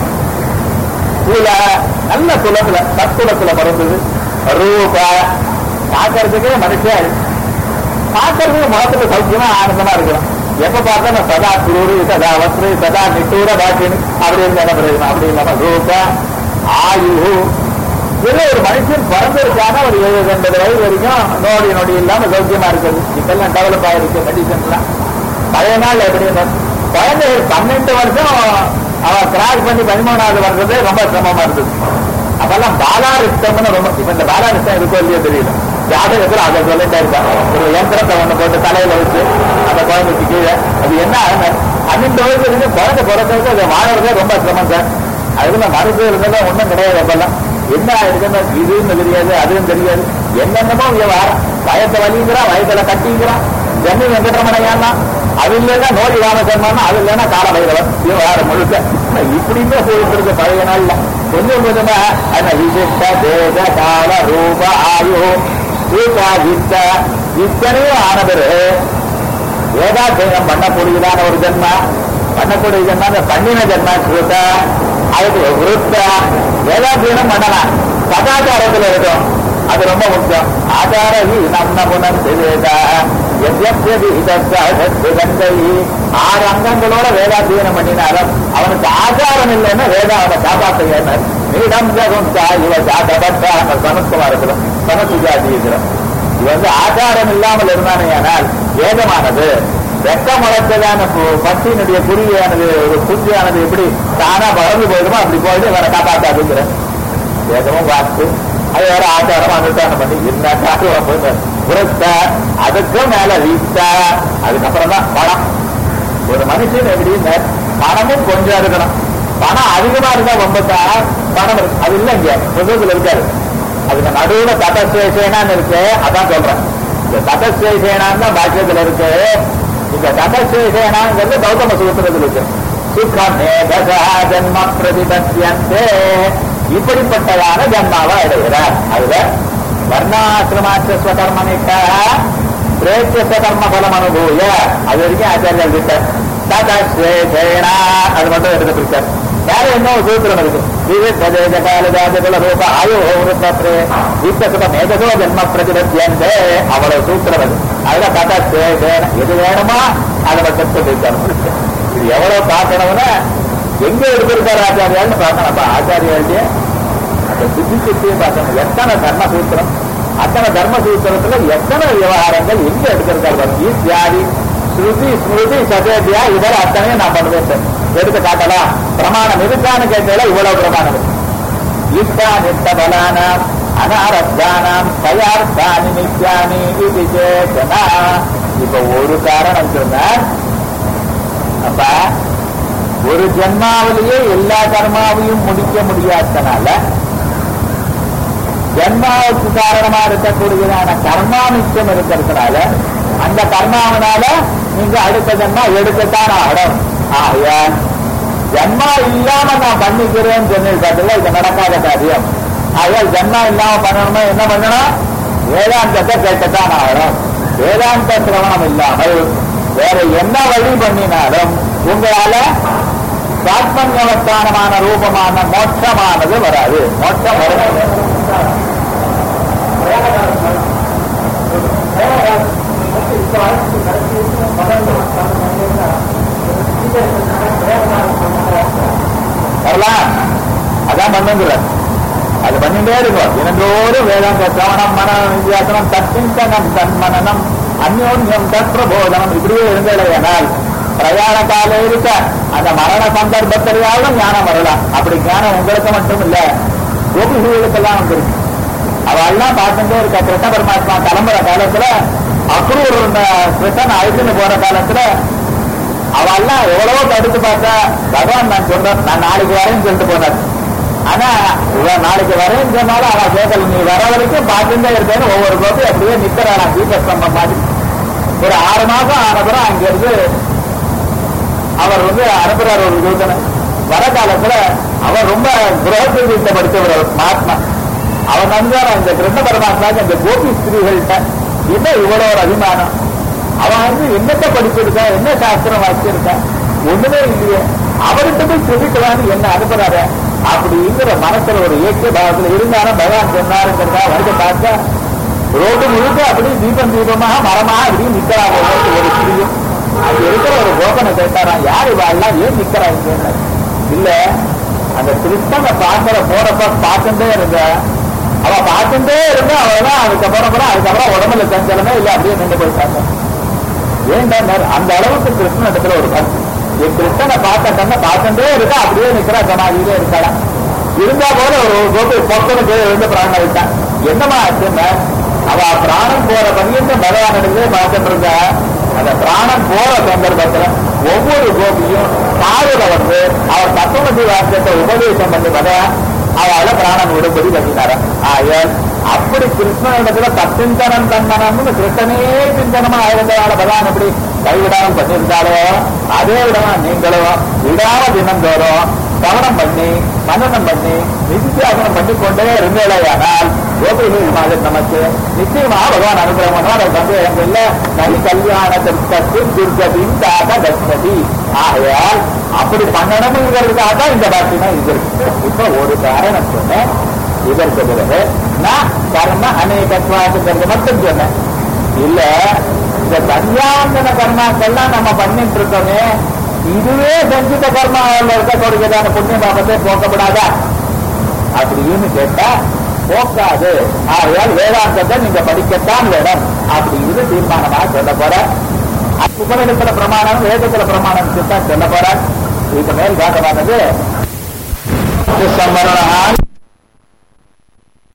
குல நல்ல குலத்துல சத்துலத்துல பிறந்தது ரூப பார்க்கறதுக்கே மனுஷன் பார்க்கறதுக்கு முகத்துல சௌக்கியமா ஆனந்தமா இருக்கலாம் எப்ப பார்த்தா சதா குரூரு சதா வஸ்ரு சதா நிட்டூர பாட்டின்னு அப்படி இருந்தா என்ன பிரயோஜனம் அப்படி இல்லாம ரூப ஆயு இதுல ஒரு மனுஷன் பிறந்திருக்கான ஒரு எழுபது எண்பது வயது வரைக்கும் நோடி நொடி இல்லாம சௌக்கியமா இருக்குது இப்பெல்லாம் டெவலப் ஆயிருக்கு மெடிசன்ஸ்லாம் பழைய நாள் எப்படி இருந்தா- குழந்தை ஒரு பன்னெண்டு வருஷம் அவன் கிராஸ் பண்ணி பதிமூணாவது வருஷத்தே ரொம்ப சிரமமா இருந்தது அப்பெல்லாம் பாலாரிஷ்டம்னு ரொம்ப இப்ப இந்த பாலாரிஷ்டம் இருக்கோ இல்லையோ தெரியல ஜாதகத்துல அதை சொல்லிட்டே இருப்பான் ஒரு யந்திரத்தை ஒண்ணு போட்டு தலையில வச்சு அந்த குழந்தைக்கு கீழே அது என்ன ஆகுது? பன்னெண்டு வயசு வரைக்கும் குழந்தை பிறக்கிறதுக்கு அதை வாழறதே ரொம்ப சிரமம் சார் அதுல மருந்து இருந்ததெல்லாம் ஒண்ணும் கிடையாது அப்பெல்லாம் என்ன ஆயிடுதுன்னு இதுன்னு தெரியாது அதுவும் தெரியாது என்னென்னமோ விவகாரம் வயத்தை வலிங்கிறான் வயத்துல கட்டிங்கிறான் ஜன்னி வெங்கடரமணையானா அது இல்லைன்னா நோடி ராமசர்மானா அது இல்லைன்னா காலபைரவர் விவகாரம் முழுக்க இப்படிமே போயிட்டு இருக்கு பழைய நாள்ல கொஞ்சம் கொஞ்சமா அந்த விசிஷ்ட தேச கால ரூப ஆயு ஸ்ரீகா வித்த இத்தனையும் ஆன பிறகு வேதாத்தியனம் பண்ணக்கூடியதான ஒரு ஜென்மா பண்ணக்கூடிய ஜென்மா அந்த பண்ணின ஜென்மா ஸ்ருத அதுக்கு விருத்த வேதாத்தியனம் பண்ணலாம் சதாச்சாரத்தில் இருக்கும் அது ரொம்ப முக்கியம் ஆச்சாரவி நம்ம புனம் வேதா எத்யப்யதிகந்தை ஆறு அங்கங்களோட வேதாத்தியனம் பண்ணினாலும் அவனுக்கு ஆச்சாரம் இல்லைன்னா வேதா அவனை காப்பாற்ற நீடம் ஜகம் இவ ஜாதபட்டா சமத்துவமா இருக்கிறோம் சமத்துஜாதி இருக்கிறோம் இது வந்து ஆச்சாரம் இல்லாமல் இருந்தானே ஆனால் வேதமானது வெக்க முளைச்சதான பட்டினுடைய குருவியானது ஒரு குஞ்சியானது எப்படி தானா வளர்ந்து போயிடுமோ அப்படி போயிட்டு இவரை காப்பாற்றாதுங்கிற வேதமும் வாக்கு அது வேற ஆச்சாரம் அனுஷ்டானம் பண்ணி இருந்தா புரத்த அதுக்கும் மேல வீட்டா அதுக்கப்புறம் தான் பணம் ஒரு மனுஷன் எப்படின்னு பணமும் கொஞ்சம் இருக்கணும் பணம் அதிகமா இருந்தா ரொம்ப பணம் இருக்கு அது இல்லை இங்க புத்தகத்தில் இருக்காரு அதுக்கு நடுவுல தபஸ்வேசேனான்னு இருக்கு அதான் சொல்றேன் இந்த தபஸ்வேசேனான்னு தான் பாக்கியத்துல இருக்கு இந்த தபஸ்வேசேனாங்கிறது கௌதம சூத்திரத்தில் இருக்கு சுகமே தசா ஜன்ம பிரதிபத்தியந்தே இப்படிப்பட்டதான ஜன்மாவை அடைகிறார் அதுல வர்ணாசிரமாச்ச ஸ்வகர்மனிக்காக பிரேத்திய ஸ்வகர்ம பலம் அனுபூய அது வரைக்கும் ஆச்சாரியர் கிட்ட ததஸ்வேஷேனா அது மட்டும் எடுத்துருக்கார் வேற என்ன ஒரு சூத்திரம் இருக்கு விவித்ததேஜ காலஜாஜகுல ரூப ஆயோ விருத்தே வித்தசுக மேகசோ ஜென்ம பிரதிபத்தியந்தே அவ்வளவு சூத்திரம் அது அதுல ததஸ்வேஷேன எது வேணுமா அதை மட்டும் சொல்லிருக்காரு இது எவ்வளவு பார்க்கணும்னா எங்க எடுத்திருக்காரு ஆச்சாரியான்னு பார்க்கணும் அப்ப ஆச்சாரியாளுடைய அந்த புத்தி சக்தியும் பார்க்கணும் எத்தனை தர்ம சூத்திரம் அத்தனை தர்ம சூத்திரத்துல எத்தனை விவகாரங்கள் எங்க எடுத்திருக்காரு ஈஸ்யாதி ஸ்ருதி ஸ்மிருதி சதேபியா இதர அத்தனையும் நான் பண்ணுவேன் எடுத்து காட்டலாம் பிரமாணம் இருக்கான்னு கேட்டால இவ்வளவு பிரமாணம் இருக்கு ஈஸ்வா நித்த பலானாம் அனாரத்தானாம் தயார்த்தானி நித்யானி இது சேதனா இப்ப ஒரு காரணம் சொன்னார் அப்ப ஒரு ஜென்மாவிலேயே எல்லா கர்மாவையும் முடிக்க முடியாதனால ஜென்மாவுக்கு காரணமா இருக்கக்கூடியதான கர்மா மிச்சம் இருக்கிறதுனால அந்த கர்மாவனால நீங்க அடுத்த ஜென்மா எடுக்கத்தான் ஆகணும் ஆகையால் ஜென்மா இல்லாம நான் பண்ணிக்கிறேன்னு சொன்னிருக்கிறதுல இது நடக்காத காரியம் ஆகையால் ஜென்மா இல்லாம பண்ணணுமா என்ன பண்ணணும் வேதாந்தத்தை கேட்கத்தான் ஆகணும் வேதாந்த சிரவணம் இல்லாமல் வேற என்ன வழி பண்ணினாலும் உங்களால சாத்மன்யவஸ்தானமான ரூபமான மோட்சமானது வராது மோட்சம் வராது வரலாம் அதான் பண்ணுங்கிற அது பண்ணிட்டே இருக்கும் தினந்தோறும் வேதாந்த சிரவணம் மனநம் வித்தியாசனம் தற்சிந்தனம் தன்மனனம் அந்யோன்யம் தற்பிரபோதனம் இப்படியே இருந்தேனால் பிரயாண கால இருக்க அந்த மரண சந்தர்ப்பத்திலேயாவது ஞானம் வரலாம் அப்படி ஞானம் உங்களுக்கு மட்டும் இல்ல கோபிகளுக்கெல்லாம் வந்துருக்கு அவெல்லாம் பார்த்துட்டே இருக்க கிருஷ்ண பரமாத்மா கிளம்புற காலத்துல அக்ரூர் கிருஷ்ணன் அழைச்சுன்னு போற காலத்துல அவெல்லாம் எவ்வளவோ தடுத்து பார்த்தா பகவான் நான் சொல்றேன் நான் நாளைக்கு வரேன்னு சொல்லிட்டு போனார் ஆனா இவன் நாளைக்கு வரேன்னு சொன்னாலும் அவன் கேட்கல நீ வர வரைக்கும் பார்த்துட்டே இருக்கேன்னு ஒவ்வொரு கோப்பி அப்படியே நிக்கிறான் தீபஸ்தம்பம் மாதிரி ஒரு ஆறு மாசம் ஆனப்புறம் அங்க இருந்து அவர் வந்து அனுப்புறார் ஒரு தூதனை வர காலத்துல அவர் ரொம்ப கிரகத்தை படித்தவர் அவர் மகாத்மா அவன் நன்றார் அந்த கிருஷ்ண பரமாத்மாவுக்கு அந்த கோபி ஸ்திரீகள்கிட்ட என்ன இவ்வளோ ஒரு அபிமானம் அவன் வந்து என்னத்தை படிச்சிருக்கா என்ன சாஸ்திரம் வாசிச்சிருக்கா ஒண்ணுமே இல்லையே அவர்கிட்ட போய் சொல்லிக்கலான்னு என்ன அனுப்புறாரு அப்படிங்கிற மனசுல ஒரு இயக்கிய பாவத்துல இருந்தாலும் பகவான் சொன்னாருங்கிறதா வந்து பார்த்தா ரோடு முழுக்க அப்படியே தீபம் தீபமாக மரமாக அப்படியே நிக்கிறாங்க ஒரு ஸ்திரீயும் அது இருக்கிற ஒரு கோபனை கேட்டாராம் யாரு வாழலாம் ஏன் நிக்கிறாங்க இல்ல அந்த கிருஷ்ணனை பார்க்கிற போறப்ப பார்த்துட்டே இருந்த அவ பார்த்துட்டே இருந்தா அவதான் அதுக்கப்புறம் கூட அதுக்கப்புறம் உடம்புல சஞ்சலமே இல்ல அப்படியே நின்று போயிட்டாங்க ஏன்டார் அந்த அளவுக்கு கிருஷ்ணன் இடத்துல ஒரு பக்தி என் கிருஷ்ணனை பார்த்த கண்ண பார்த்துட்டே இருக்கா அப்படியே நிக்கிறா சமாதியிலே இருக்காளா இருந்தா போல ஒரு கோபி பொக்கனுக்கு இருந்து பிராணம் விட்டான் என்னமா ஆச்சுன்னா அவ பிராணம் போற பர்யந்தம் பகவான் இடத்துல பார்த்துட்டு இருந்தா அந்த பிராணம் போற சந்தர்ப்பத்துல ஒவ்வொரு கோபியும் காதுல வந்து அவர் தத்துவமதி வாக்கியத்தை உபதேசம் பண்ணி பகவான் அவளை பிராணம் விடுபடி பண்ணினார ஆயல் அப்படி கிருஷ்ணனிடத்துல தச்சிந்தனம் தன்னனம்னு கிருஷ்ணனே சிந்தனமா இருந்ததால பகவான் எப்படி கைவிடாமல் பண்ணியிருந்தாலோ அதே விடமா நீங்களும் விடாம தினந்தோறும் கவனம் பண்ணி மனநம் பண்ணி நித்தியாசனம் பண்ணி கொண்டே இருந்தேயானால் கோபிகள் மாதிரி நமக்கு நிச்சயமா பகவான் அனுகிரகம் பண்ணுவார் அது சந்தேகம் இல்லை நல் கல்யாண தத்து துர்கதின் தாக தஸ்மதி ஆகையால் அப்படி பண்ணணுங்கிறதுக்காக தான் இந்த பாக்கியமா இது இருக்கு இப்ப ஒரு காரணம் சொன்னேன் இதற்கு பிறகு நான் கர்ம அநேகத்வாசுங்கிறது மட்டும் சொன்னேன் இல்ல இந்த சந்தியாவந்தன கர்மாக்கள்லாம் நம்ம பண்ணிட்டு இருக்கோமே இதுவே செஞ்சுட்ட கர்மாவில் இருக்கக்கூடியதான புண்ணிய பாபத்தை போக்கப்படாதா அப்படின்னு கேட்டா போக்காது ஆகையால் வேதாந்தத்தை நீங்க படிக்கத்தான் வேணும் அப்படின்னு தீர்மானமாக சொல்ல போற உபநிடத்துல பிரமாணம் வேதத்துல பிரமாணம் தான் சொல்ல போற இதுக்கு மேல் காட்டமானது சம்பரணம்